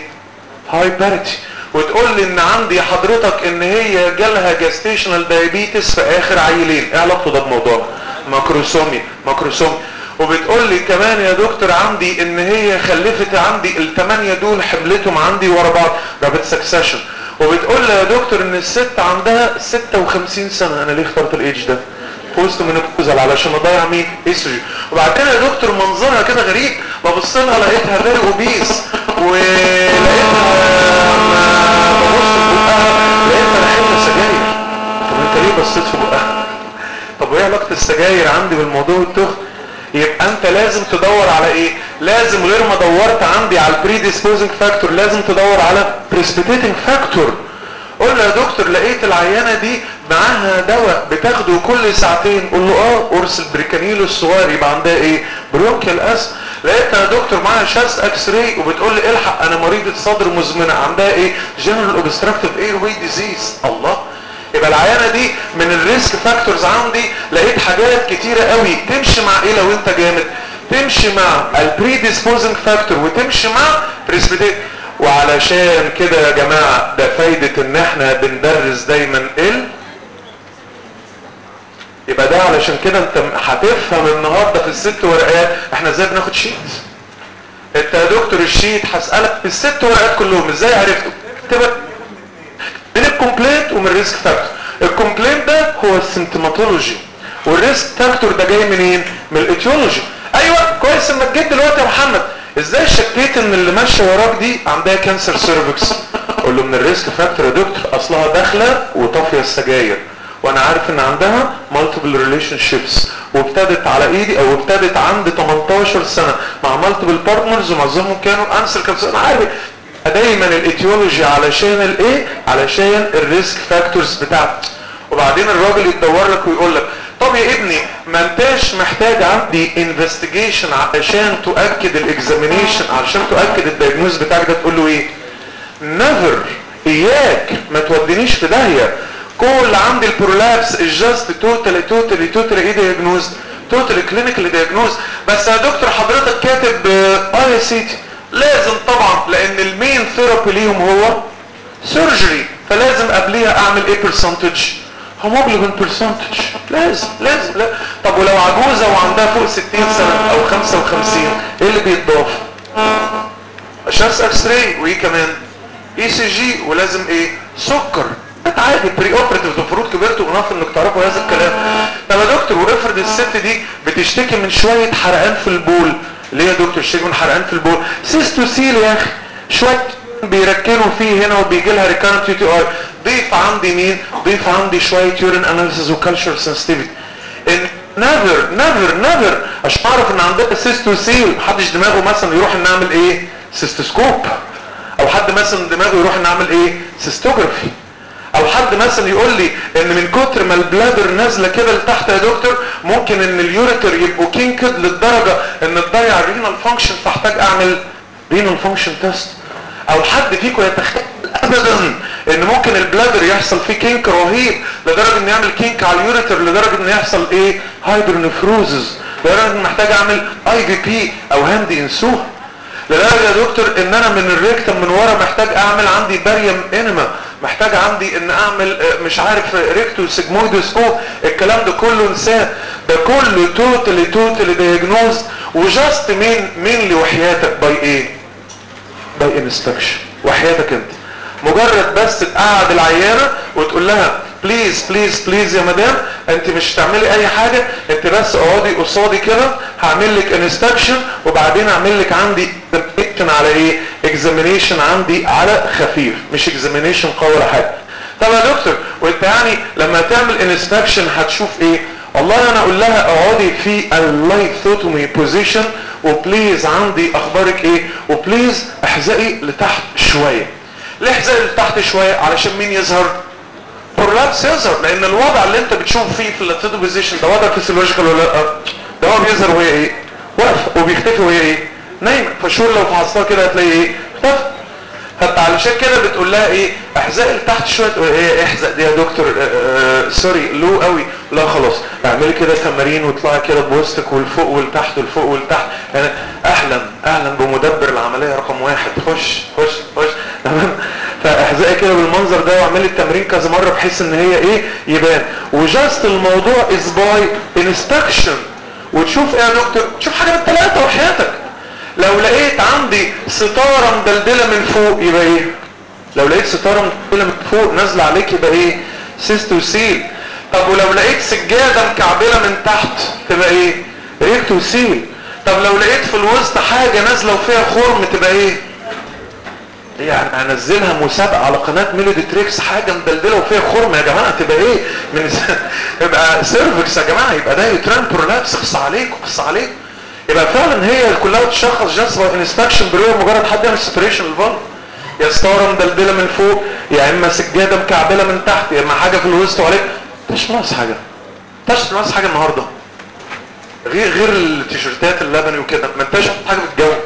هايبرتي وتقول لي ان عندي حضرتك ان هي جالها جاستيشنال دايابيتس في اخر عيلين ايه علاقته ده بموضوع ماكروسومي ماكروسومي وبتقول لي كمان يا دكتور عندي ان هي خلفت عندي الثمانية دول حملتهم عندي ورا بعض رابط سكسيشن وبتقول لي يا دكتور ان الست عندها 56 سنة انا ليه اخترت الايدج ده بوست منوبوزال علشان اضيع مين استروجين وبعدين يا دكتور منظرها كده غريب ببص لها لقيتها فيري اوبيس ولقيتها ببص في بقها لقيتها ريحتها سجاير طب انت ليه بصيت في بقها السجاير عندي بالموضوع التخن يبقى انت لازم تدور على ايه لازم غير ما دورت عندي على البريديسبوزنج فاكتور لازم تدور على بريسبيتيتنج فاكتور قول له يا دكتور لقيت العيانه دي معاها دواء بتاخده كل ساعتين قول له اه قرص البريكانيل الصغير يبقى عندها ايه برونكيال اس لقيتها يا دكتور معاها شاست اكس راي وبتقول لي الحق انا مريضه صدر مزمنه عندها ايه جنرال اوبستراكتيف اير واي ديزيز الله يبقى العيانه دي من الريسك فاكتورز عندي لقيت حاجات كتيره قوي تمشي مع ايه لو انت جامد تمشي مع البريديسبوزنج فاكتور وتمشي مع بريسبيتيت وعلشان كده يا جماعه ده فايده ان احنا بندرس دايما ال يبقى ده علشان كده انت هتفهم النهارده في الست ورقات احنا ازاي بناخد شيت انت يا دكتور الشيت هسالك في الست ورقات كلهم ازاي عرفته اكتبها من الكومبليت ومن الريسك فاكتور الكومبليت ده هو السيمتوماتولوجي والريسك فاكتور ده جاي منين من الايتيولوجي ايوه كويس انك جيت دلوقتي يا محمد ازاي شكيت ان اللي ماشيه وراك دي عندها كانسر سيرفكس اقول له من الريسك فاكتور يا دكتور اصلها داخله وطافيه السجاير وانا عارف ان عندها مالتيبل ريليشن شيبس وابتدت على ايدي او ابتدت عند 18 سنه مع مالتيبل بارتنرز ومعظمهم كانوا انسر كانسر انا عارف دايما الايتيولوجي علشان الايه علشان الريسك فاكتورز بتاعتك وبعدين الراجل يدور لك ويقول لك طب يا ابني ما انتاش محتاج عندي انفستيجيشن علشان تؤكد الاكزامينيشن علشان تؤكد الدايجنوز بتاعك ده تقول له ايه نيفر اياك ما تودينيش في داهيه كل عندي البرولابس الجاست توتالي توتالي توتالي ايه دايجنوز توتالي كلينيكال دايجنوز بس يا دكتور حضرتك كاتب اي سي تي لازم طبعا لان المين ثيرابي ليهم هو سيرجري فلازم قبليها اعمل ايه برسنتج هيموجلوبين برسنتج لازم لازم لا طب ولو عجوزه وعندها فوق 60 سنه او 55 ايه اللي بيتضاف شاس اكس راي وايه كمان اي سي جي ولازم ايه سكر عادي بري اوبريتيف المفروض كبرتوا ونعرف انك تعرفوا هذا الكلام طب يا دكتور وافرض الست دي بتشتكي من شويه حرقان في البول ليه يا دكتور تشتكي من حرقان في البول سيستوسيل يا اخي شويه بيركنوا فيه هنا وبيجي لها ريكارنت يو تي اي ضيف عندي مين ضيف عندي شويه يورين اناليسيس وكالتشر سنسيتيفيتي ان نيفر نيفر نيفر عشان اعرف ان عندها سيستوسيل محدش دماغه مثلا يروح نعمل ايه سيستوسكوب او حد مثلا دماغه يروح نعمل ايه سيستوجرافي او حد مثلا يقول لي ان من كتر ما البلادر نازله كده لتحت يا دكتور ممكن ان اليوريتر يبقوا كينكد للدرجه ان تضيع الرينال فانكشن فاحتاج اعمل رينال فانكشن تيست او حد فيكم يتخيل ابدا ان ممكن البلادر يحصل فيه كينك رهيب لدرجه ان يعمل كينك على اليوريتر لدرجه ان يحصل ايه هايدرونفروزز لدرجه ان محتاج اعمل اي في بي او هاندي انسوه لدرجه يا دكتور ان انا من الريكتم من ورا محتاج اعمل عندي باريوم انما محتاج عندي ان اعمل مش عارف ريكتو سيجمويدوسكوب الكلام ده كله انساه ده كله توتالي توتالي دايجنوز وجاست مين مين لوحياتك باي ايه باي انستكشن وحياتك انت مجرد بس تقعد العيانه وتقول لها بليز بليز بليز يا مدام انت مش هتعملي اي حاجه انت بس اقعدي قصادي كده هعمل لك انستكشن وبعدين اعمل لك عندي اكزامينيشن على ايه اكزامينيشن عندي على خفيف مش اكزامينيشن قوي ولا حاجه طب يا دكتور وانت يعني لما تعمل انستكشن هتشوف ايه والله انا اقول لها اقعدي في اللايثوتومي بوزيشن وبليز عندي اخبارك ايه وبليز احزقي لتحت شويه ليه احزقي لتحت شويه علشان مين يظهر برولابس يظهر لان الوضع اللي انت بتشوف فيه في اللاتيتو بوزيشن ده وضع فيسيولوجيكال ولا لا ده هو بيظهر وهي ايه واقفه وبيختفي وهي ايه نايمه فشور لو فحصتها كده هتلاقي ايه اختفى حتى علشان كده بتقول لها ايه احزقي لتحت شويه ايه احزق دي يا دكتور اه اه سوري لو قوي لا خلاص اعملي كده تمارين واطلعي كده بوسطك والفوق والتحت والفوق والتحت يعني اهلا اهلا بمدبر العمليه رقم واحد خش خش خش تمام فاحزقي كده بالمنظر ده واعملي التمرين كذا مره بحيث ان هي ايه يبان وجاست الموضوع از باي انستكشن وتشوف ايه يا دكتور تشوف حاجه من الثلاثه وحياتك لو لقيت عندي ستاره مدلدله من فوق يبقى ايه لو لقيت ستاره مدلدله من فوق نازله عليك يبقى ايه سيستوسيل طب ولو لقيت سجاده مكعبله من تحت تبقى ايه ريكتوسيل طب لو لقيت في الوسط حاجه نازله وفيها خرم تبقى ايه يعني هنزلها مسابقة على قناة ميلودي تريكس حاجة مدلدلة وفيها خرم يا جماعة تبقى ايه من يبقى سيرفكس يا جماعة يبقى ده يتران برولابس قص عليكم قص عليكم يبقى فعلا هي كلها تشخص جاست باي انسبكشن بريور مجرد حد يعمل سبريشن للفالف يا ستاره مدلدله من فوق يا اما سجاده مكعبله من تحت يا اما حاجه في الوسط وعليك مش ناقص حاجه مش ناقص حاجه النهارده غير غير التيشيرتات اللبني وكده ما انتش حاجه في الجو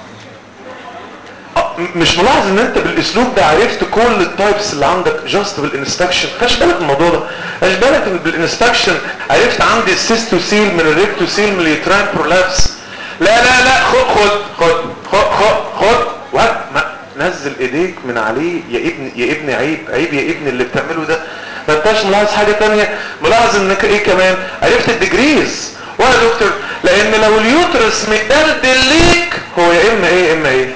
مش ملاحظ ان انت بالاسلوب ده عرفت كل التايبس اللي عندك جاست بالانسبكشن خش بالك من الموضوع ده خش بالك ان بالانسبكشن عرفت عندي السيستوسيل من الريكتوسيل من اليوتراين برولابس لا لا لا خد خد خد خد خد خد وهات نزل ايديك من عليه يا ابني يا ابني عيب عيب يا ابني اللي بتعمله ده ما انتش ملاحظ حاجه ثانيه ملاحظ انك ايه كمان عرفت الديجريز ولا دكتور لان لو اليوترس مدلدل ليك هو يا اما ايه يا اما ايه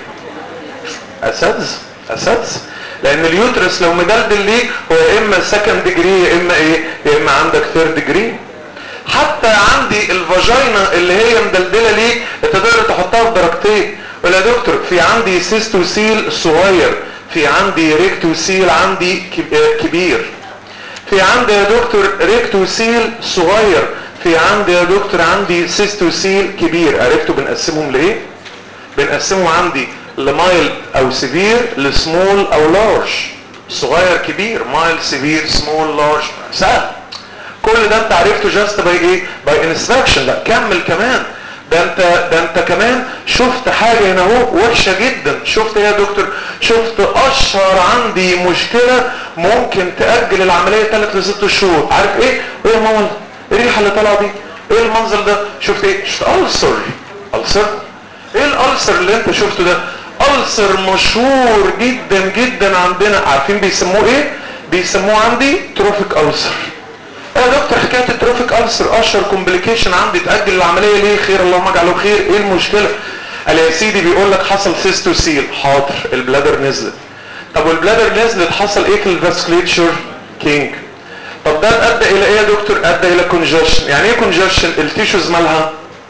اساتذه اساتذه لان اليوترس لو مدلدل ليك هو يا اما سكند ديجري يا اما ايه يا اما عندك ثيرد ديجري حتى عندي الفاجينا اللي هي مدلدله ليك تقدر تحطها في درجتين ولا يا دكتور في عندي سيستوسيل صغير في عندي ريكتوسيل عندي كبير في عندي يا دكتور ريكتوسيل صغير في عندي يا دكتور عندي سيستوسيل كبير عرفتوا بنقسمهم لايه بنقسمهم عندي لمايل او سيفير لسمول او لارج صغير كبير مايل سيفير سمول لارج سهل كل ده انت عرفته جاست باي ايه باي انستراكشن لا كمل كمان ده انت ده انت كمان شفت حاجه هنا اهو وحشه جدا شفت ايه يا دكتور شفت اشهر عندي مشكله ممكن تاجل العمليه 3 ل 6 شهور عارف ايه ايه يا ماما الريحه اللي طالعه دي ايه المنظر ده شفت ايه شفت ألسر ألسر ايه الألسر اللي انت شفته ده ألسر مشهور جدا جدا عندنا عارفين بيسموه ايه بيسموه عندي تروفيك ألسر يا دكتور حكايه التروفيك ألسر اشهر كومبليكيشن عندي تاجل العمليه ليه خير اللهم اجعله خير ايه المشكله قال يا سيدي بيقول لك حصل سيستوسيل حاضر البلادر نزلت طب والبلادر نزلت حصل ايه في الفاسكليتشر كينج طب ده ادى الى ايه يا دكتور ادى الى كونجشن يعني ايه كونجشن التيشوز مالها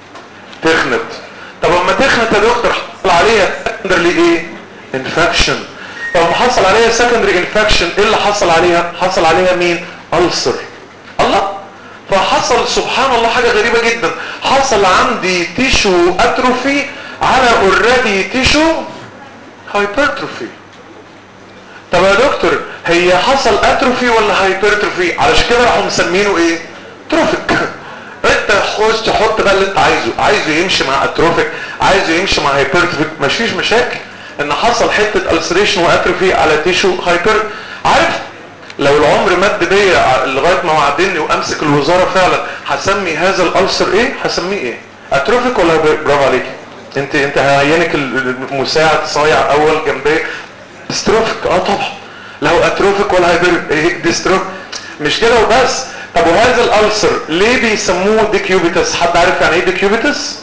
تخنت طب اما تخنت يا دكتور حصل عليها سكندري ايه انفكشن طب ما حصل عليها سكندري انفكشن ايه اللي حصل عليها حصل عليها مين ألسر الله فحصل سبحان الله حاجة غريبة جدا حصل عندي تيشو اتروفي على اوريدي تيشو هايبرتروفي طب يا دكتور هي حصل اتروفي ولا هايبرتروفي علشان كده راحوا مسمينه ايه تروفيك انت خش تحط بقى اللي انت عايزه عايزه يمشي مع اتروفيك عايزه يمشي مع هايبرتروفيك مفيش مشاكل ان حصل حته السريشن واتروفي على تيشو هايبر عارف لو العمر مد بيا لغايه ما وعدني وامسك الوزاره فعلا هسمي هذا الالسر ايه هسميه ايه اتروفيك ولا برافو عليك انت انت هينك المساعد صايع اول جنبيه ديستروفيك اه طبعا لو اتروفيك ولا هايبر ايه ديستروف مش كده وبس طب وهذا الالسر ليه بيسموه ديكيوبيتس حد عارف يعني ايه ديكيوبيتس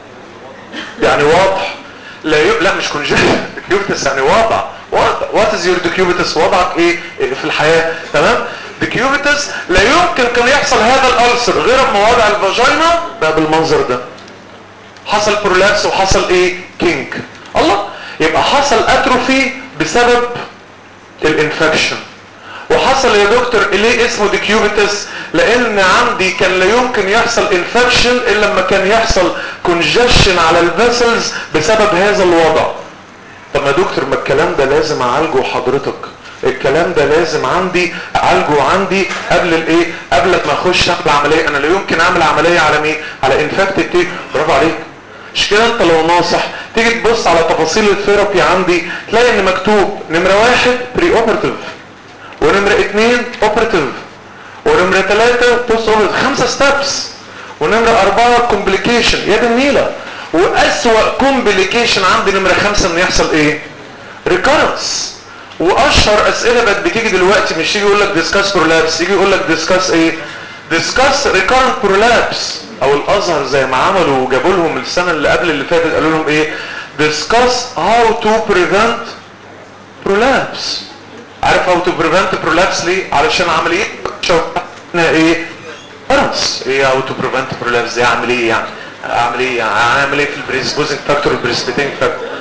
يعني واضح لا ي... لا مش كونجكشن ديكيوبيتس يعني وضع وات از يور ديكيوبيتس وضعك ايه في الحياه تمام ديكيوبيتس لا يمكن كان يحصل هذا الالسر غير اما وضع الفاجينا بقى بالمنظر ده حصل برولابس وحصل ايه كينج الله يبقى حصل اتروفي بسبب الانفكشن وحصل يا دكتور ليه اسمه ديكيوبيتس لان عندي كان لا يمكن يحصل انفكشن الا لما كان يحصل كونجشن على الفيسلز بسبب هذا الوضع طب يا دكتور ما الكلام ده لازم اعالجه حضرتك الكلام ده لازم عندي اعالجه عندي قبل الايه قبل ما اخش اعمل عمليه انا لا يمكن اعمل عمليه على مين على انفكتد تي برافو عليك مش كده انت لو ناصح تيجي تبص على تفاصيل الثيرابي عندي تلاقي ان مكتوب نمره واحد بري اوبرتيف ونمره اثنين اوبرتيف ونمره ثلاثه بوست اوبرتيف خمسه ستابس ونمره اربعه كومبليكيشن يا دي النيله واسوأ كومبليكيشن عندي نمره خمسه ان يحصل ايه ريكارنس واشهر اسئله بقت بتيجي دلوقتي مش يجي يقول لك ديسكاس برولابس يجي يقول لك ديسكاس ايه ديسكاس ريكارنت برولابس او الازهر زي ما عملوا وجابوا لهم السنه اللي قبل اللي فاتت قالوا لهم ايه ديسكاس هاو تو بريفنت برولابس عارف هاو تو بريفنت برولابس ليه علشان عمليه شوفنا ايه رأس ايه هاو تو بريفنت برولابس دي اعمل ايه يعني اعمل ايه يعني اعمل ايه في البريسبوزنج فاكتور والبريسبيتنج فاكتور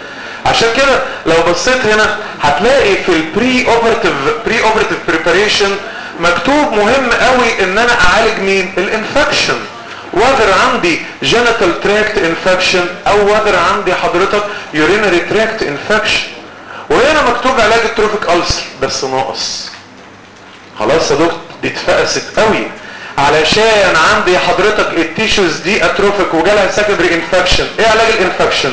عشان كده لو بصيت هنا هتلاقي في البري اوبرتيف بري اوبرتيف بريباريشن مكتوب مهم قوي ان انا اعالج مين الانفكشن وذر عندي جينيتال تراكت انفكشن او وذر عندي حضرتك يورينري تراكت انفكشن وهنا مكتوب علاج التروفيك ألسر بس ناقص خلاص يا دكتور دي اتفقست قوي علشان عندي حضرتك التيشوز دي اتروفيك وجالها سكندري انفكشن ايه علاج الانفكشن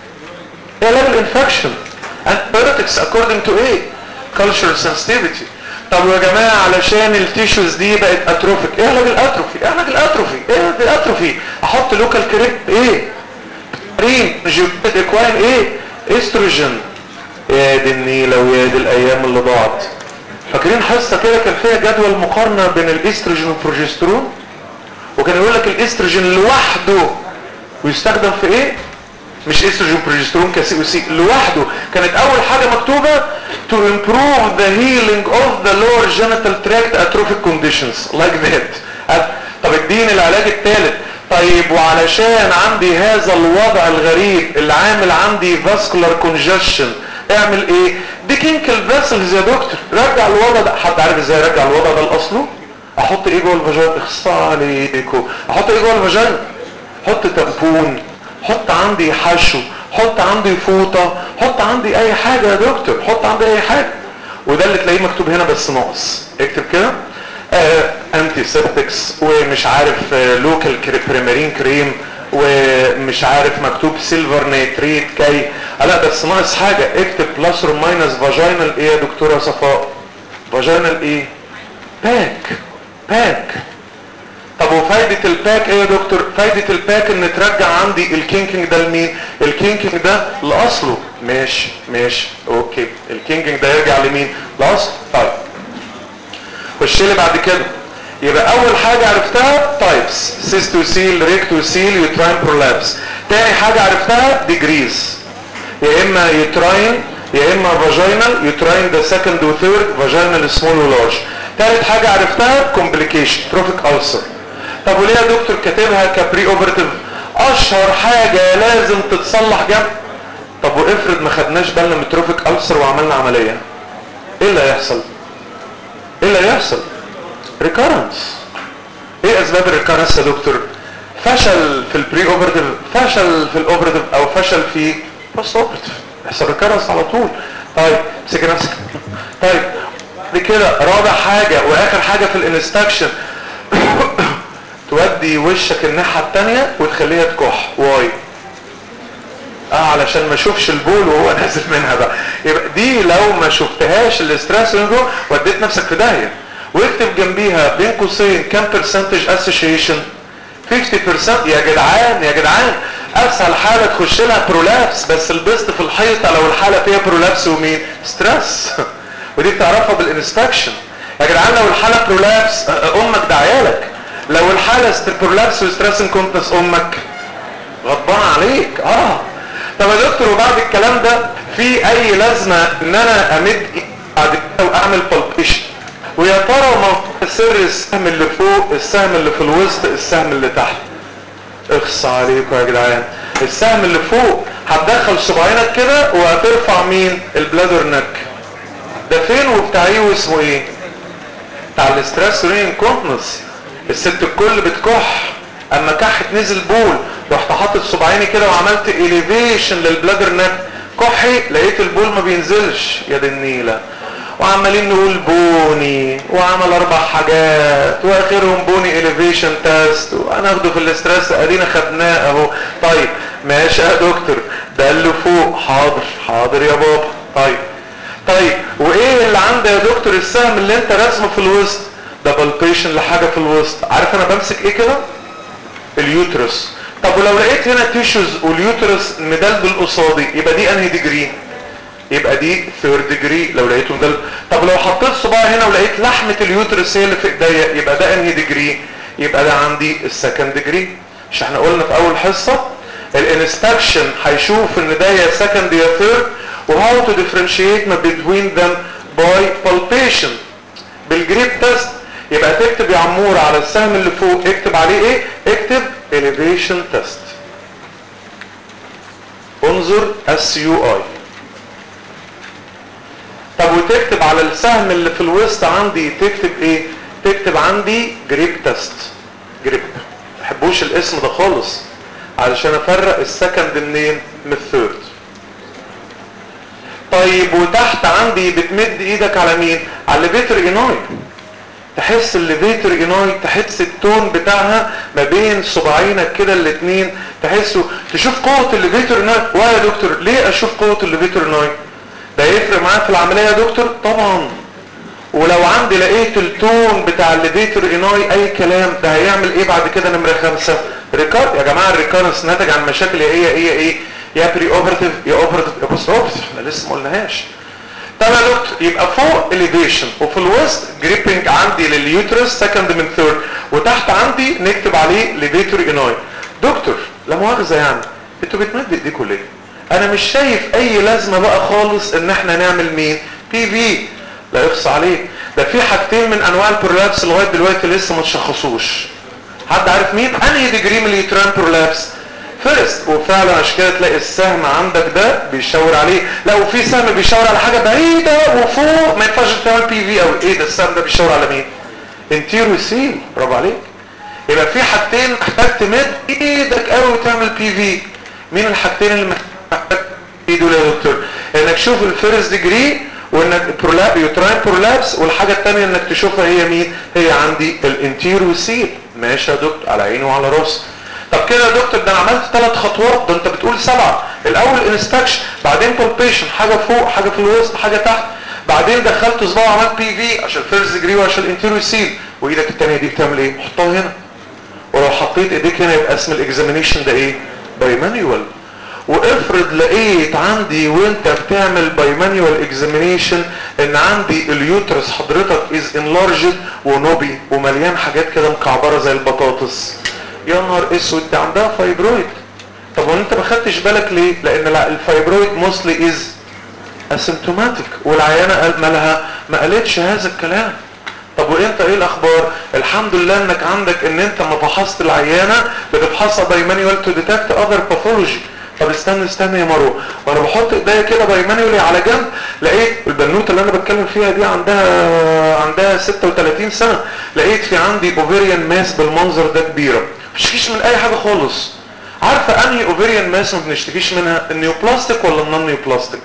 ايه علاج الانفكشن antibiotics according to ايه cultural sensitivity طب يا جماعه علشان التيشوز دي بقت اتروفيك ايه علاج الاتروفي ايه علاج الاتروفي ايه علاج الاتروفي احط لوكال كريب ايه رين جيوبيت اكواين ايه استروجين يا دي النيلة ويا دي الايام اللي ضاعت فاكرين حصة كده كان فيها جدول مقارنة بين الاستروجين والبروجسترون وكان يقول لك الاستروجين لوحده ويستخدم في ايه مش استروجين بروجسترون كسي وسي لوحده كانت اول حاجة مكتوبة to improve the healing of the lower genital tract atrophic conditions like that طب اديني العلاج الثالث طيب وعلشان عندي هذا الوضع الغريب اللي عامل عندي vascular congestion اعمل ايه دي كينكل فاسلز يا دكتور رجع الوضع ده حد عارف ازاي ارجع الوضع ده لاصله احط ايه جوه الفاجينا اخص عليكم احط ايه جوه الفاجينا حط تامبون حط عندي حشو حط عندي فوطه حط عندي اي حاجه يا دكتور حط عندي اي حاجه وده اللي تلاقيه مكتوب هنا بس ناقص اكتب كده آه انتي سيبتكس ومش عارف آه لوكال بريمارين كريم ومش عارف مكتوب سيلفر نيتريت كي لا بس ناقص حاجة اكتب بلس اور ماينس فاجينال ايه يا دكتورة صفاء فاجينال ايه باك باك طب وفايدة الباك ايه يا دكتور فايدة الباك ان ترجع عندي الكينكينج ده لمين الكينكينج ده لاصله ماشي ماشي اوكي الكينكينج ده يرجع لمين لاصله طيب خش لي بعد كده يبقى اول حاجة عرفتها تايبس سيستوسيل ريكتوسيل يوتراين برولابس تاني حاجة عرفتها ديجريز يا اما يوتراين يا اما فاجينال يوتراين ده سكند وثيرد فاجينال سمول ولارج تالت حاجة عرفتها كومبليكيشن تروفيك ألسر طب وليه يا دكتور كاتبها كبري اوبرتيف اشهر حاجة لازم تتصلح جنب طب وافرض ما خدناش بالنا من تروفيك ألسر وعملنا عملية ايه اللي هيحصل ايه اللي هيحصل ريكارنس ايه اسباب الريكارنس يا دكتور فشل في البري اوبرتيف فشل في الاوبرتيف او فشل في بوست اوبرتيف يحصل ريكارنس على طول طيب امسك نفسك طيب دي كده رابع حاجة واخر حاجة في الانستكشن تودي وشك الناحية التانية وتخليها تكح واي اه علشان ما اشوفش البول وهو نازل منها بقى يبقى دي لو ما شفتهاش الاسترس جوه وديت نفسك في داهيه واكتب جنبيها بين قوسين كام برسنتج اسوشيشن 50% يا جدعان يا جدعان اسهل حاله تخش لها برولابس بس البست في الحيطه لو الحاله فيها برولابس ومين ستريس ودي بتعرفها بالانسبكشن يا جدعان لو الحاله برولابس امك ده عيالك لو الحاله برولابس وستريس انكونتنس امك غضبان عليك اه طب يا دكتور وبعد الكلام ده في اي لازمه ان انا امد بعد كده واعمل بالبيشن ويا ترى ما سر السهم اللي فوق السهم اللي في الوسط السهم اللي تحت اخص عليكم يا جدعان السهم اللي فوق هتدخل صباعينك كده وهترفع مين البلادر نك ده فين وبتاعيه اسمه ايه بتاع الاسترس رين كونتنس الست الكل بتكح اما كحت نزل بول رحت حاطط صباعيني كده وعملت اليفيشن للبلادر نك كحي لقيت البول ما بينزلش يا دي النيله وعمالين نقول بوني وعمل اربع حاجات واخرهم بوني اليفيشن تيست وهناخده في الاسترس ادينا خدناه اهو طيب ماشي يا دكتور ده اللي فوق حاضر حاضر يا بابا طيب طيب وايه اللي عندي يا دكتور السهم اللي انت رسمه في الوسط ده بالبيشن لحاجه في الوسط عارف انا بمسك ايه كده اليوترس طب ولو لقيت هنا تيشوز واليوترس مدلدل قصادي يبقى دي انهي ديجري يبقى دي ثيرد ديجري لو لقيته مدلدل طب لو حطيت صباعي هنا ولقيت لحمه اليوترس هي اللي في ايديا يبقى ده انهي ديجري يبقى ده عندي السكند ديجري مش احنا قلنا في اول حصه الانستكشن هيشوف ان ده يا سكند يا ثيرد وهاو تو ديفرنشيت ما بين them باي بالبيشن بالجريب تيست يبقى تكتب يا عمور على السهم اللي فوق اكتب عليه ايه اكتب elevation test انظر اس يو اي طب وتكتب على السهم اللي في الوسط عندي تكتب ايه تكتب عندي جريب تيست جريب تحبوش الاسم ده خالص علشان افرق السكند منين من الثيرد طيب وتحت عندي بتمد ايدك على مين على الليفيتر اناي تحس الليفيتر اناي تحس التون بتاعها ما بين صباعينك كده الاتنين تحسه تشوف قوة الليفيتر اناي واه يا دكتور ليه اشوف قوة الليفيتر اناي ده يفرق معاك في العملية يا دكتور طبعا ولو عندي لقيت التون بتاع الليفيتر اناي اي كلام ده هيعمل ايه بعد كده نمرة خمسة ريكار يا جماعة الريكارنس ناتج عن مشاكل يا ايه ايه ايه يا بري اوبرتيف يا اوبرتيف يا بوست اوبرتيف احنا لسه ما قلناهاش طب يا دكتور يبقى فوق اليفيشن وفي الوسط جريبنج عندي لليوترس سكند من ثيرد وتحت عندي نكتب عليه ليفيتور اناي دكتور لا مؤاخذه يعني انتوا بتمد ايديكوا ليه انا مش شايف اي لازمه بقى خالص ان احنا نعمل مين بي في لا يخص عليك ده في حاجتين من انواع البرولابس لغايه دلوقتي لسه ما تشخصوش حد عارف مين انهي ديجري من اليوتران برولابس فيرست وفعلا عشان كده تلاقي السهم عندك ده بيشاور عليه لا وفي سهم بيشاور على حاجه بعيده وفوق ما ينفعش تعمل بي في او ايه ده السهم ده بيشاور على مين انتيرو سيل برافو عليك يبقى في حاجتين محتاج تمد ايدك قوي وتعمل بي في مين الحاجتين اللي محتاج ايه دول يا دكتور انك تشوف الفيرست ديجري وانك برولاب يوتراين برولابس والحاجه الثانيه انك تشوفها هي مين هي عندي الانتيرو سيل ماشي يا دكتور على عيني وعلى راسي طب كده يا دكتور ده انا عملت ثلاث خطوات ده انت بتقول سبعه الاول انستكشن بعدين بالبيشن حاجه فوق حاجه في الوسط حاجه تحت بعدين دخلت صباع وعملت بي في عشان الفيرست ديجري وعشان الانتيريو سيل وايدك الثانيه دي بتعمل ايه حطها هنا ولو حطيت ايديك هنا يبقى اسم الاكزامينيشن ده ايه باي مانيوال وافرض لقيت عندي وانت بتعمل باي مانيوال اكزامينيشن ان عندي اليوترس حضرتك از انلارجد ونوبي ومليان حاجات كده مكعبره زي البطاطس يا نهار اسود ده عندها فايبرويد طب وانت ما خدتش بالك ليه لان الفايبرويد موستلي از اسيمتوماتيك والعيانه قال مالها ما قالتش هذا الكلام طب وانت ايه الاخبار الحمد لله انك عندك ان انت ما فحصت العيانه بتفحصها باي مانيوال تو ديتكت اذر باثولوجي طب استنى استنى يا مروه وانا بحط ايديا كده باي مانيولي على جنب لقيت البنوته اللي انا بتكلم فيها دي عندها عندها 36 سنه لقيت في عندي اوفيريان ماس بالمنظر ده كبيره بتشتكيش من اي حاجه خالص عارفه انهي اوفيريان ماس ما بنشتكيش منها النيوبلاستيك ولا النون نيوبلاستيك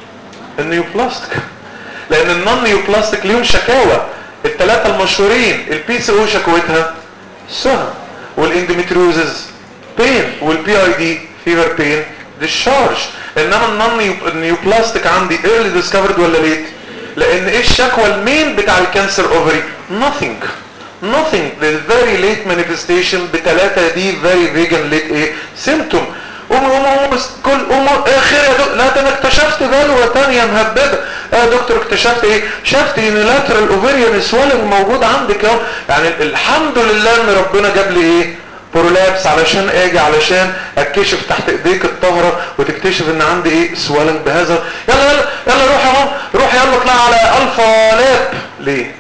النيوبلاستيك لان النون نيوبلاستيك ليهم شكاوى الثلاثه المشهورين البي سي او شكوتها سهى والاندوميتريوزز بين والبي اي دي فيفر بين ديشارج انما النون نيوبلاستيك عندي ايرلي ديسكفرد ولا ليت لان ايه الشكوى المين بتاع الكانسر اوفري nothing nothing the very late manifestation بتلاتة دي very vague and late ايه symptom قوم قوم قوم كل قوم اخر يا دكتور لا ده انا اكتشفت بلوه تانية مهببه يا دكتور اكتشفت ايه شفت يونيلاترال اوفيريان سوالنج موجود عندك اهو يعني الحمد لله ان ربنا جاب لي ايه برولابس علشان اجي علشان اكتشف تحت ايديك الطهرة وتكتشف ان عندي ايه سوالنج بهذا يلا يلا يلا روح يا ماما روح يلا اطلع على الفا لاب ليه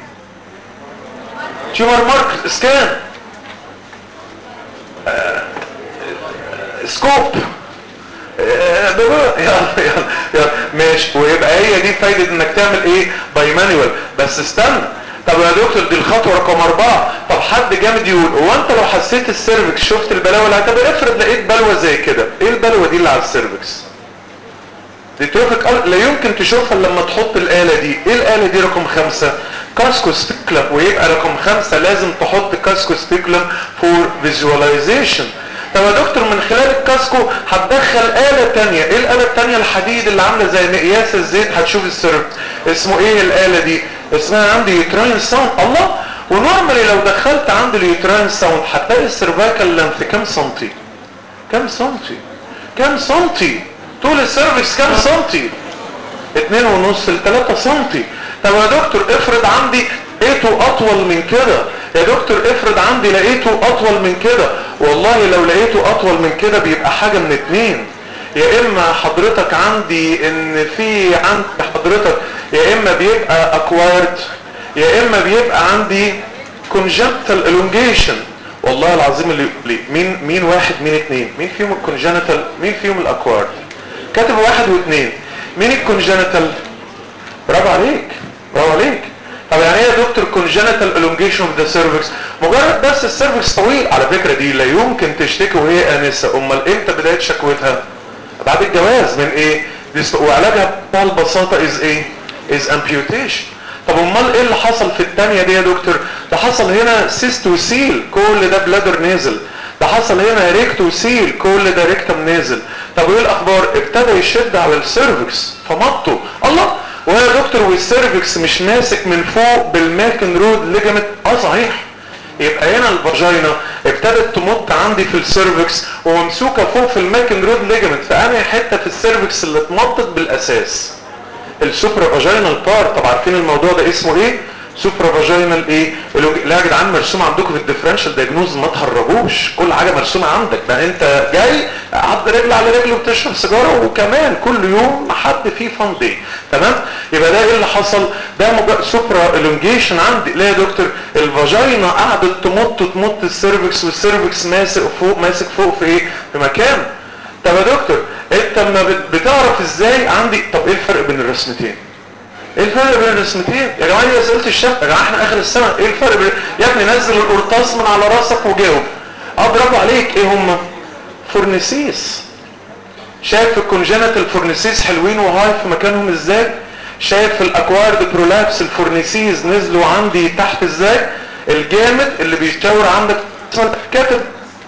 تيومر مارك سكان آه. سكوب آه. يلا يلا يلا ماشي ويبقى هي دي فايدة انك تعمل ايه باي مانيوال بس استنى طب يا دكتور دي الخطوه رقم اربعه طب حد جامد يقول هو انت لو حسيت السيرفكس شفت البلاوه اللي طب افرض لقيت بلوه زي كده ايه البلوه دي اللي على السيرفكس دي تروفيك لا يمكن تشوفها لما تحط الاله دي ايه الاله دي رقم خمسة كاسكو ستيكلم ويبقى رقم خمسة لازم تحط كاسكو ستيكلم فور فيجواليزيشن طب يا دكتور من خلال الكاسكو هتدخل آلة تانية ايه الآلة التانية الحديد اللي عاملة زي مقياس الزيت هتشوف السيرف اسمه ايه الآلة دي اسمها عندي يوتراين ساوند الله ونورمالي لو دخلت عند اليوتراين ساوند هتلاقي السيرفايكال لانث كام سنتي كام سنتي كام سنتي طول السيرفكس كام سنتي اتنين ونص لتلاتة سنتي طب يا دكتور افرض عندي لقيته اطول من كده يا دكتور افرض عندي لقيته اطول من كده والله لو لقيته اطول من كده بيبقى حاجة من اتنين يا اما حضرتك عندي ان في عند حضرتك يا اما بيبقى acquired يا اما بيبقى عندي congenital elongation والله العظيم اللي لي مين مين واحد مين اتنين مين فيهم الكونجنتال مين فيهم الاكوارد كاتب واحد واثنين مين الكونجنتال برافو عليك برافو عليك طب يعني ايه يا دكتور congenital elongation of the cervix مجرد بس السيرفكس طويل على فكرة دي لا يمكن تشتكي وهي انسة امال امتى بداية شكوتها بعد الجواز من ايه دي وعلاجها بكل البساطة is ايه is amputation طب امال ايه اللي حصل في الثانيه دي يا دكتور ده حصل هنا سيست وسيل كل ده بلادر نازل ده حصل هنا ريكت وسيل كل ده ريكتم نازل طب وايه الاخبار ابتدى يشد على السيرفكس فمطه الله وهي يا دكتور والسيرفكس مش ماسك من فوق بالماكن رود ليجمنت اه صحيح يبقى هنا الفاجينا ابتدت تمط عندي في السيرفكس وممسوكه فوق في الماكن رود ليجمنت فانا حته في السيرفكس اللي اتمطت بالاساس السوبرا فاجينال بار طب عارفين الموضوع ده اسمه ايه سوبرا فاجينال ايه لا يا جدعان مرسوم عندكم في الديفرنشال دايجنوز ما تهربوش كل حاجه مرسومه عندك ده انت جاي عض رجل على رجل وبتشرب سيجاره وكمان كل يوم حد فيه فان دي تمام يبقى ده ايه اللي حصل ده مج... سوبرا الونجيشن عندي لا يا دكتور الفاجينا قعدت تمط تمط السيرفكس والسيرفكس ماسك فوق ماسك فوق في ايه في مكان طب يا دكتور انت لما بتعرف ازاي عندي طب ايه الفرق بين الرسمتين ايه الفرق بين الرسمتين يا جماعه دي اسئله الشفا يا جماعه احنا اخر السنه ايه الفرق بين يا ابني نزل القرطاس من على راسك وجاوب اه برافو عليك ايه هم فورنيسيس شايف الكونجنتال فورنيسيس حلوين وهاي في مكانهم ازاي شايف الاكوارد برولابس الفورنيسيز نزلوا عندي تحت ازاي الجامد اللي بيشاور عندك كاتب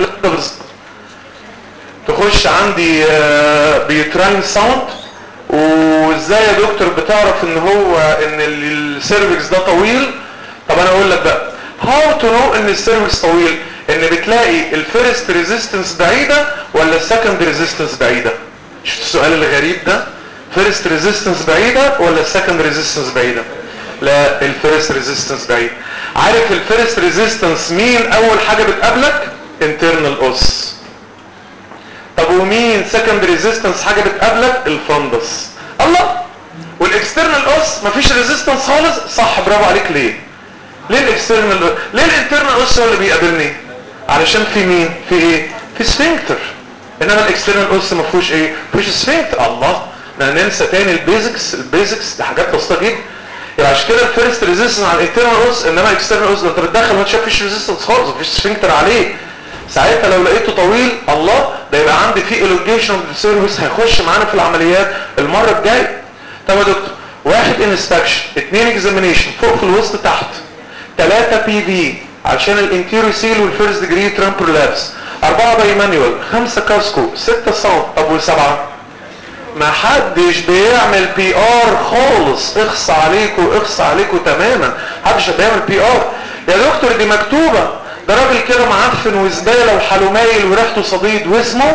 تخش عندي بيتراين ساوند وازاي يا دكتور بتعرف ان هو ان السيرفكس ده طويل طب انا اقول لك بقى هاو تو نو ان السيرفكس طويل ان بتلاقي الفيرست ريزيستنس بعيده ولا السكند ريزيستنس بعيده شفت السؤال الغريب ده فيرست ريزيستنس بعيده ولا السكند ريزيستنس بعيده لا الفيرست ريزيستنس بعيد عارف الفيرست ريزيستنس مين اول حاجه بتقابلك انترنال اوس طب ومين سكند ريزيستنس حاجه بتقابلك الفندس الله والاكسترنال اوس مفيش ريزيستنس خالص صح برافو عليك ليه ليه الاكسترنال ليه الانترنال اوس هو اللي بيقابلني علشان في مين في ايه في سفنكتر انما الاكسترنال اوس ما فيهوش ايه ما فيهوش سفنكتر الله ده ننسى تاني البيزكس البيزكس دي حاجات بسيطه جدا يبقى عشان كده الفيرست ريزيستنس على الانترنال اوس انما الاكسترنال اوس انت بتدخل ما تشوفش ريزيستنس خالص مفيش سفنكتر عليه ساعتها لو لقيته طويل الله ده يبقى عندي فيه الونجيشن اوف سيرفيس هيخش معانا في العمليات المره الجايه طب يا دكتور واحد انسبكشن اثنين اكزامينيشن فوق في الوسط تحت ثلاثة بي في عشان الانتيريو سيل والفيرست ديجري ترامبرلابس أربعة باي مانيوال خمسة كاسكو ستة ساوند طب وسبعة ما حدش بيعمل بي ار خالص اخص عليكم اخص عليكم تماما محدش بيعمل بي ار يا دكتور دي مكتوبة ده راجل كده معفن وزبالة وحلومايل وريحته صديد واسمه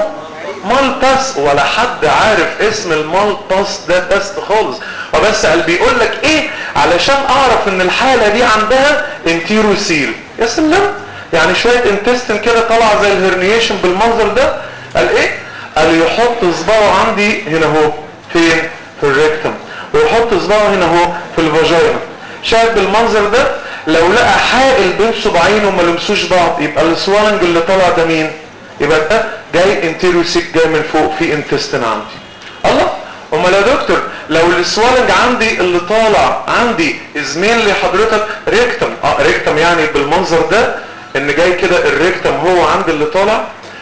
مالباس ولا حد عارف اسم المالباس ده بس خالص وبس قال بيقول لك ايه علشان اعرف ان الحالة دي عندها انتيروسيل يا سلام يعني شوية انتستن كده طالعة زي الهرنيشن بالمنظر ده قال ايه قال يحط صباعه عندي هنا اهو فين في الريكتم ويحط صباعه هنا اهو في الفاجينا شايف بالمنظر ده لو لقى حائل بين صباعين وما لمسوش بعض يبقى السوالنج اللي طالع ده مين يبقى ده جاي انتيريو سيك جاي من فوق في انتستين عندي الله امال يا دكتور لو السوالنج عندي اللي طالع عندي زميل لحضرتك ريكتم اه ريكتم يعني بالمنظر ده ان جاي كده الريكتم هو عندي اللي طالع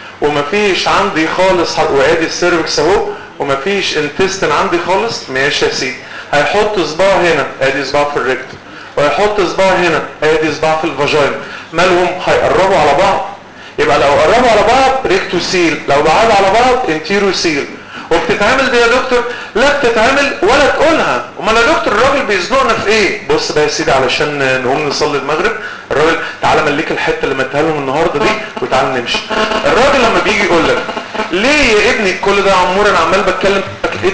ومفيش عندي خالص وادي السيرفكس اهو ومفيش انتستين عندي خالص ماشي يا سيدي هيحط صباعه هنا ادي صباعه في الريكتم ويحط صباعه هنا ادي صباع في الفاجينا مالهم هيقربوا على بعض يبقى لو قربوا على بعض ريكتوسيل لو بعدوا على بعض انتيروسيل وبتتعمل دي يا دكتور لا بتتعمل ولا تقولها امال يا دكتور الراجل بيزنقنا في ايه بص بقى يا سيدي علشان نقوم نصلي المغرب الراجل تعالى مليك الحته اللي مديها لهم النهارده دي وتعالى نمشي الراجل لما بيجي يقول لك ليه يا ابني كل ده عمور انا عمال بتكلم ايه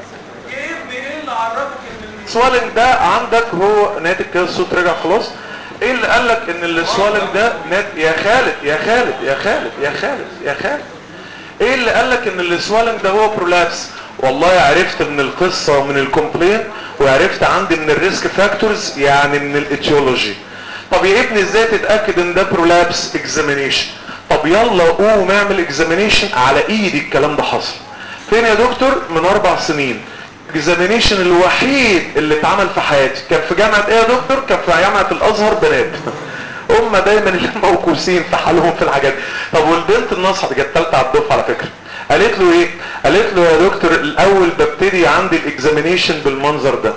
السوالنج ده عندك هو ناتج كده الصوت رجع خلاص ايه اللي قال لك ان السوالك ده نت يا خالد يا خالد يا خالد يا خالد يا خالد ايه اللي قال لك ان السوالك ده هو برولابس والله عرفت من القصة ومن الكومبلين وعرفت عندي من الريسك فاكتورز يعني من الاتيولوجي طب يا ابني ازاي تتاكد ان ده برولابس اكزامينيشن طب يلا قوم اعمل اكزامينيشن على ايدي الكلام ده حصل فين يا دكتور من اربع سنين الاكزامينيشن الوحيد اللي اتعمل في حياتي كان في جامعة ايه يا دكتور كان في جامعة الازهر بنات هم دايما اللي موكوسين في حالهم في الحاجات طب والبنت الناصحة دي كانت ثالثه على الدفعه على فكره قالت له ايه قالت له يا دكتور الاول ببتدي عندي الاكزامينيشن بالمنظر ده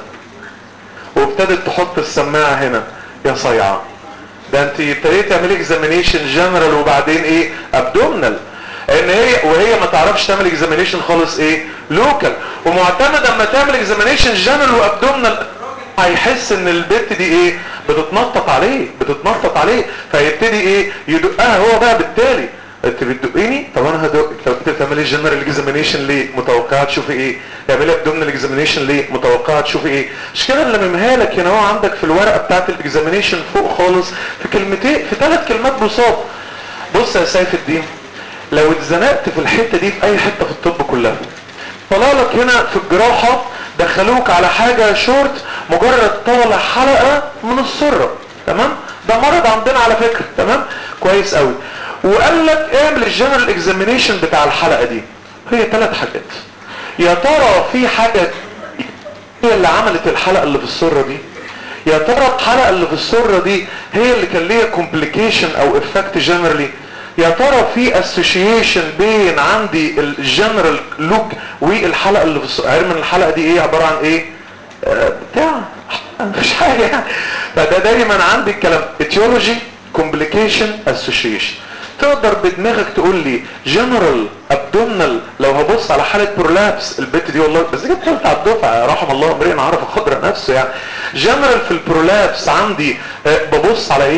وابتدت تحط السماعه هنا يا صيعه ده انت ابتديت تعملي اكزامينيشن جنرال وبعدين ايه ابدومنال ان هي وهي ما تعرفش تعمل اكزامينيشن خالص ايه لوكال ومعتمد اما تعمل اكزامينيشن جنرال وابدومنال هيحس ان البت دي ايه بتتنطط عليه بتتنطط عليه فيبتدي ايه يدقها هو بقى بالتالي انت بتدقيني طب انا هدق طب انت بتعملي جنرال اكزامينيشن ليه متوقعه تشوفي ايه تعملي ابدومينال اكزامينيشن ليه متوقعه تشوفي ايه مش كده اللي ممها لك هنا هو عندك في الورقه بتاعت الاكزامينيشن فوق خالص في كلمتين في ثلاث كلمات بساط بص يا سيف الدين لو اتزنقت في الحته دي في اي حته في الطب كلها طلع لك هنا في الجراحه دخلوك على حاجه شورت مجرد طالع حلقه من السره تمام ده مرض عندنا على فكره تمام كويس قوي وقال لك اعمل الجنرال اكزامينيشن بتاع الحلقه دي هي ثلاث حاجات يا ترى في حاجه هي اللي عملت الحلقه اللي في السره دي يا ترى الحلقه اللي في السره دي هي اللي كان ليها كومبليكيشن او افكت جنرالي يا ترى في اسوشيشن بين عندي الجنرال لوك والحلقه اللي في السره علم ان الحلقه دي ايه عباره عن ايه آه بتاع مش حاجه يعني فده دايما عندي الكلام اتيولوجي كومبليكيشن اسوشيشن تقدر بدماغك تقول لي جنرال ابدومنال لو هبص على حاله برولابس البت دي والله بس دي كانت على الدفعه رحم الله امرئ عرف قدر نفسه يعني جنرال في البرولابس عندي أه ببص على ايه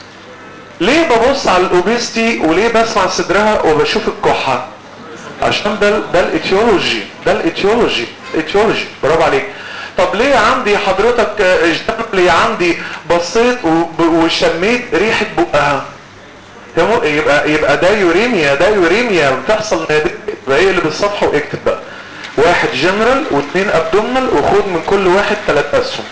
ليه ببص على الاوبيستي وليه بسمع صدرها وبشوف الكحه عشان ده ده الاتيولوجي ده الاتيولوجي اتيولوجي برافو عليك طب ليه عندي حضرتك ليه عندي بصيت وشميت ريحه بقها يبقى يبقى ده يوريميا ده يوريميا بتحصل نادر يبقى ايه اللي بالصفحه واكتب بقى واحد جنرال واثنين ابدومنال وخد من كل واحد ثلاث اسهم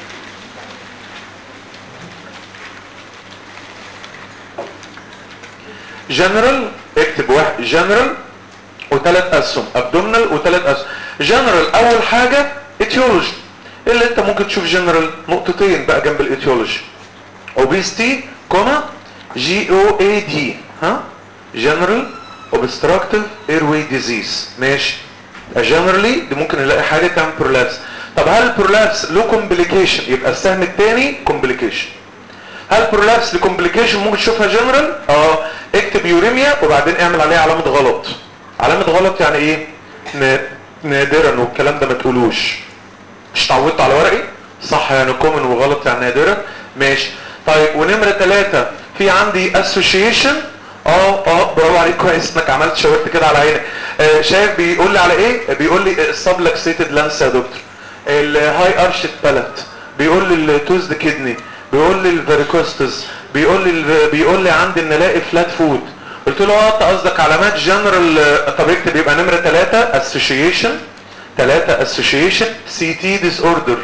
جنرال اكتب واحد جنرال وثلاث اسهم ابدومنال وثلاث اسهم جنرال اول حاجه اتيولوجي اللي انت ممكن تشوف جنرال نقطتين بقى جنب الاتيولوجي اوبيستي كوما جي او اي دي ها جنرال اوبستراكتيف ايروي ديزيز ماشي جنرالي دي ممكن نلاقي حاجه تعمل برولابس طب هل البرولابس له كومبليكيشن يبقى السهم الثاني كومبليكيشن هل برولابس له كومبليكيشن ممكن تشوفها جنرال اه اكتب يوريميا وبعدين اعمل عليها علامه غلط علامه غلط يعني ايه نادرا والكلام ده ما تقولوش مش اتعودت على ورقي صح يعني كومن وغلط يعني نادرا ماشي طيب ونمره ثلاثة في عندي اسوشيشن اه اه برافو عليك كويس انك عملت شاورت كده على عينك آه شايف بيقول لي على ايه بيقول لي السبلكسيتد لانس يا دكتور الهاي ارشت بالات بيقول لي التوزد كدني بيقول لي الفيريكوستس بيقول لي بيقول لي عندي ان الاقي فلات فود قلت له اه انت قصدك علامات جنرال طب اكتب يبقى نمره ثلاثة اسوشيشن ثلاثة اسوشيشن سي تي ديس اوردر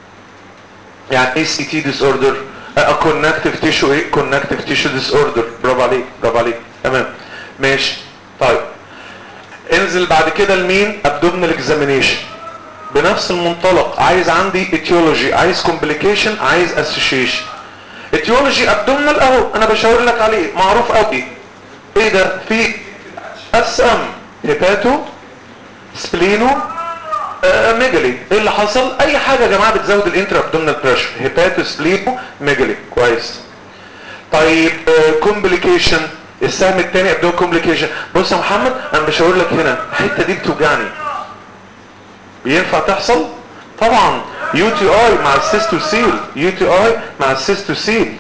يعني ايه سي تي ديس اوردر كونكتيف تيشو ايه كونكتيف تيشو ديس اوردر برافو عليك برافو عليك تمام ماشي طيب انزل بعد كده لمين ابدومينال اكزامينيشن بنفس المنطلق عايز عندي اتيولوجي عايز كومبليكيشن عايز اسوشيشن اتيولوجي ابدومينال اهو انا بشاور لك عليه معروف قوي ايه ده في اس ام هيباتو سبلينو آه ميجالي ايه اللي حصل اي حاجه يا جماعه بتزود الانترا ابدومينال بريشر هيباتو سبلينو ميجالي كويس طيب كومبليكيشن آه السهم الثاني ابدو كومبليكيشن بص يا محمد انا بشاور لك هنا الحته دي بتوجعني ينفع تحصل طبعا يو تي اي مع السيستوسيل يو تي اي مع السيستوسيل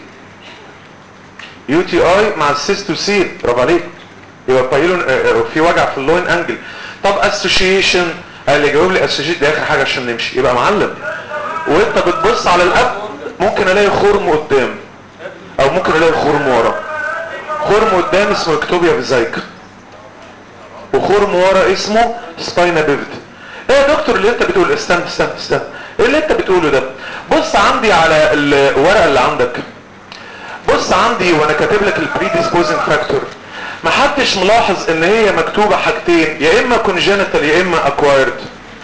يو تي اي مع السيستوسيل برافو عليك يبقى بايلون آه في وجع في اللوين انجل طب اسوشيشن قال لي جاوب لي اسوشيت دي اخر حاجه عشان نمشي يبقى معلم وانت بتبص على الاب ممكن الاقي خرم قدام او ممكن الاقي خرم ورا خرم قدام اسمه اكتوبيا فيزايكا وخرم ورا اسمه سباينا بيفد ايه يا دكتور اللي انت بتقول استنى استنى استنى ايه اللي انت بتقوله ده بص عندي على الورقه اللي عندك بص عندي وانا كاتب لك البريديسبوزنج فاكتور ما حدش ملاحظ ان هي مكتوبه حاجتين يا اما كونجنتال يا اما اكوايرد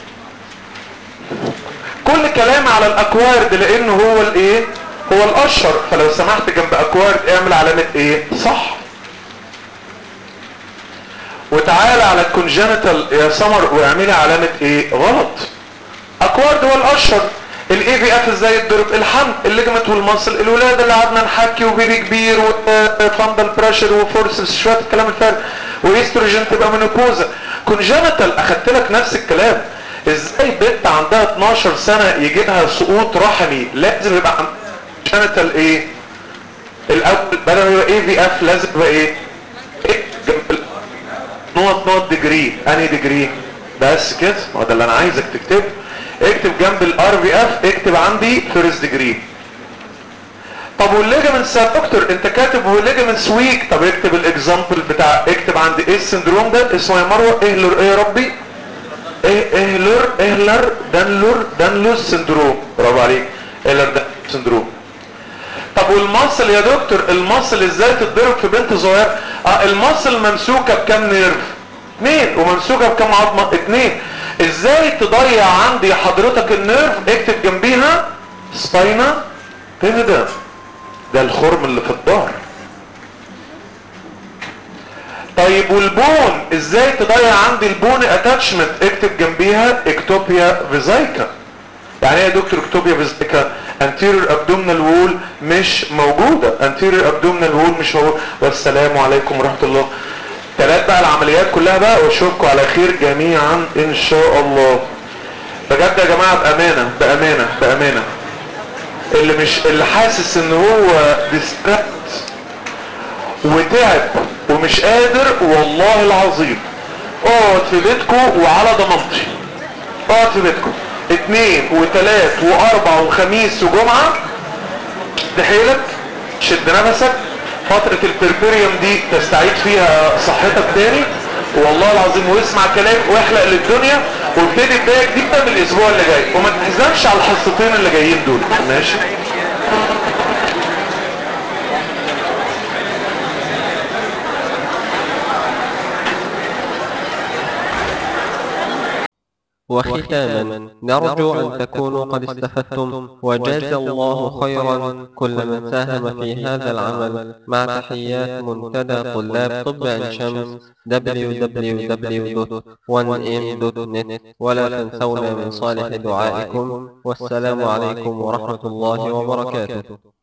كل كلام على الاكوايرد لانه هو الايه هو الاشهر فلو سمحت جنب اكوايرد اعمل علامه ايه صح وتعالى على الكونجنتال يا سمر واعملي علامه ايه غلط اكوايرد هو الاشهر الاي في اف ازاي يتضرب الحمل الليجمنت والمصل الولاده اللي قعدنا نحكي وبيبي كبير وفاندل بريشر وفورسز شويه الكلام الفارغ وايستروجين تبقى منوبوزا كونجنتال اخدت لك نفس الكلام ازاي بنت عندها 12 سنه يجي لها سقوط رحمي لازم يبقى عندها كونجنتال ايه الاول بدل ما يبقى اي في اف لازم يبقى ايه إيه؟ جنب نقط نقط ديجري انهي ديجري بس كده هو ده اللي انا عايزك تكتبه اكتب جنب الار في اف اكتب عندي فيرست ديجري طب والليجمنتس يا دكتور انت كاتب والليجمنتس ويك طب اكتب الاكزامبل بتاع اكتب عندي ايه السندروم ده اسمه يا مروه اهلر ايه يا ربي ايه اهلر اهلر دانلور دانلوس سندروم برافو عليك اهلر دانلوس سندروم طب والمصل يا دكتور المصل ازاي تتضرب في بنت صغيره اه المصل ممسوكه بكام نيرف اثنين وممسوكه بكام عظمه اثنين ازاي تضيع عندي حضرتك النيرف اكتب جنبيها سباينا بيفيدا ده الخرم اللي في الظهر طيب والبون ازاي تضيع عندي البون اتاتشمنت اكتب جنبيها اكتوبيا فيزايكا يعني ايه يا دكتور اكتوبيا فيزايكا anterior abdominal wall مش موجودة anterior abdominal wall مش موجودة والسلام عليكم ورحمة الله ثلاث بقى العمليات كلها بقى واشوفكم على خير جميعا ان شاء الله بجد يا جماعة بأمانة بأمانة بأمانة اللي مش اللي حاسس ان هو ديستراكت وتعب ومش قادر والله العظيم اقعد في بيتكم وعلى ضمانتي اقعد في بيتكم اثنين وثلاث واربع وخميس وجمعة تحيلك شد نفسك فترة البربريوم دي تستعيد فيها صحتك تاني والله العظيم واسمع كلام واحلق للدنيا وابتدي بداية جديدة من الاسبوع اللي جاي وما تحزنش على الحصتين اللي جايين دول ماشي وختاما نرجو أن تكونوا قد استفدتم وجاز الله خيرا كل من ساهم في هذا العمل مع تحيات منتدى طلاب طب عين شمس www.1m.net ولا تنسونا من صالح دعائكم والسلام عليكم ورحمة الله وبركاته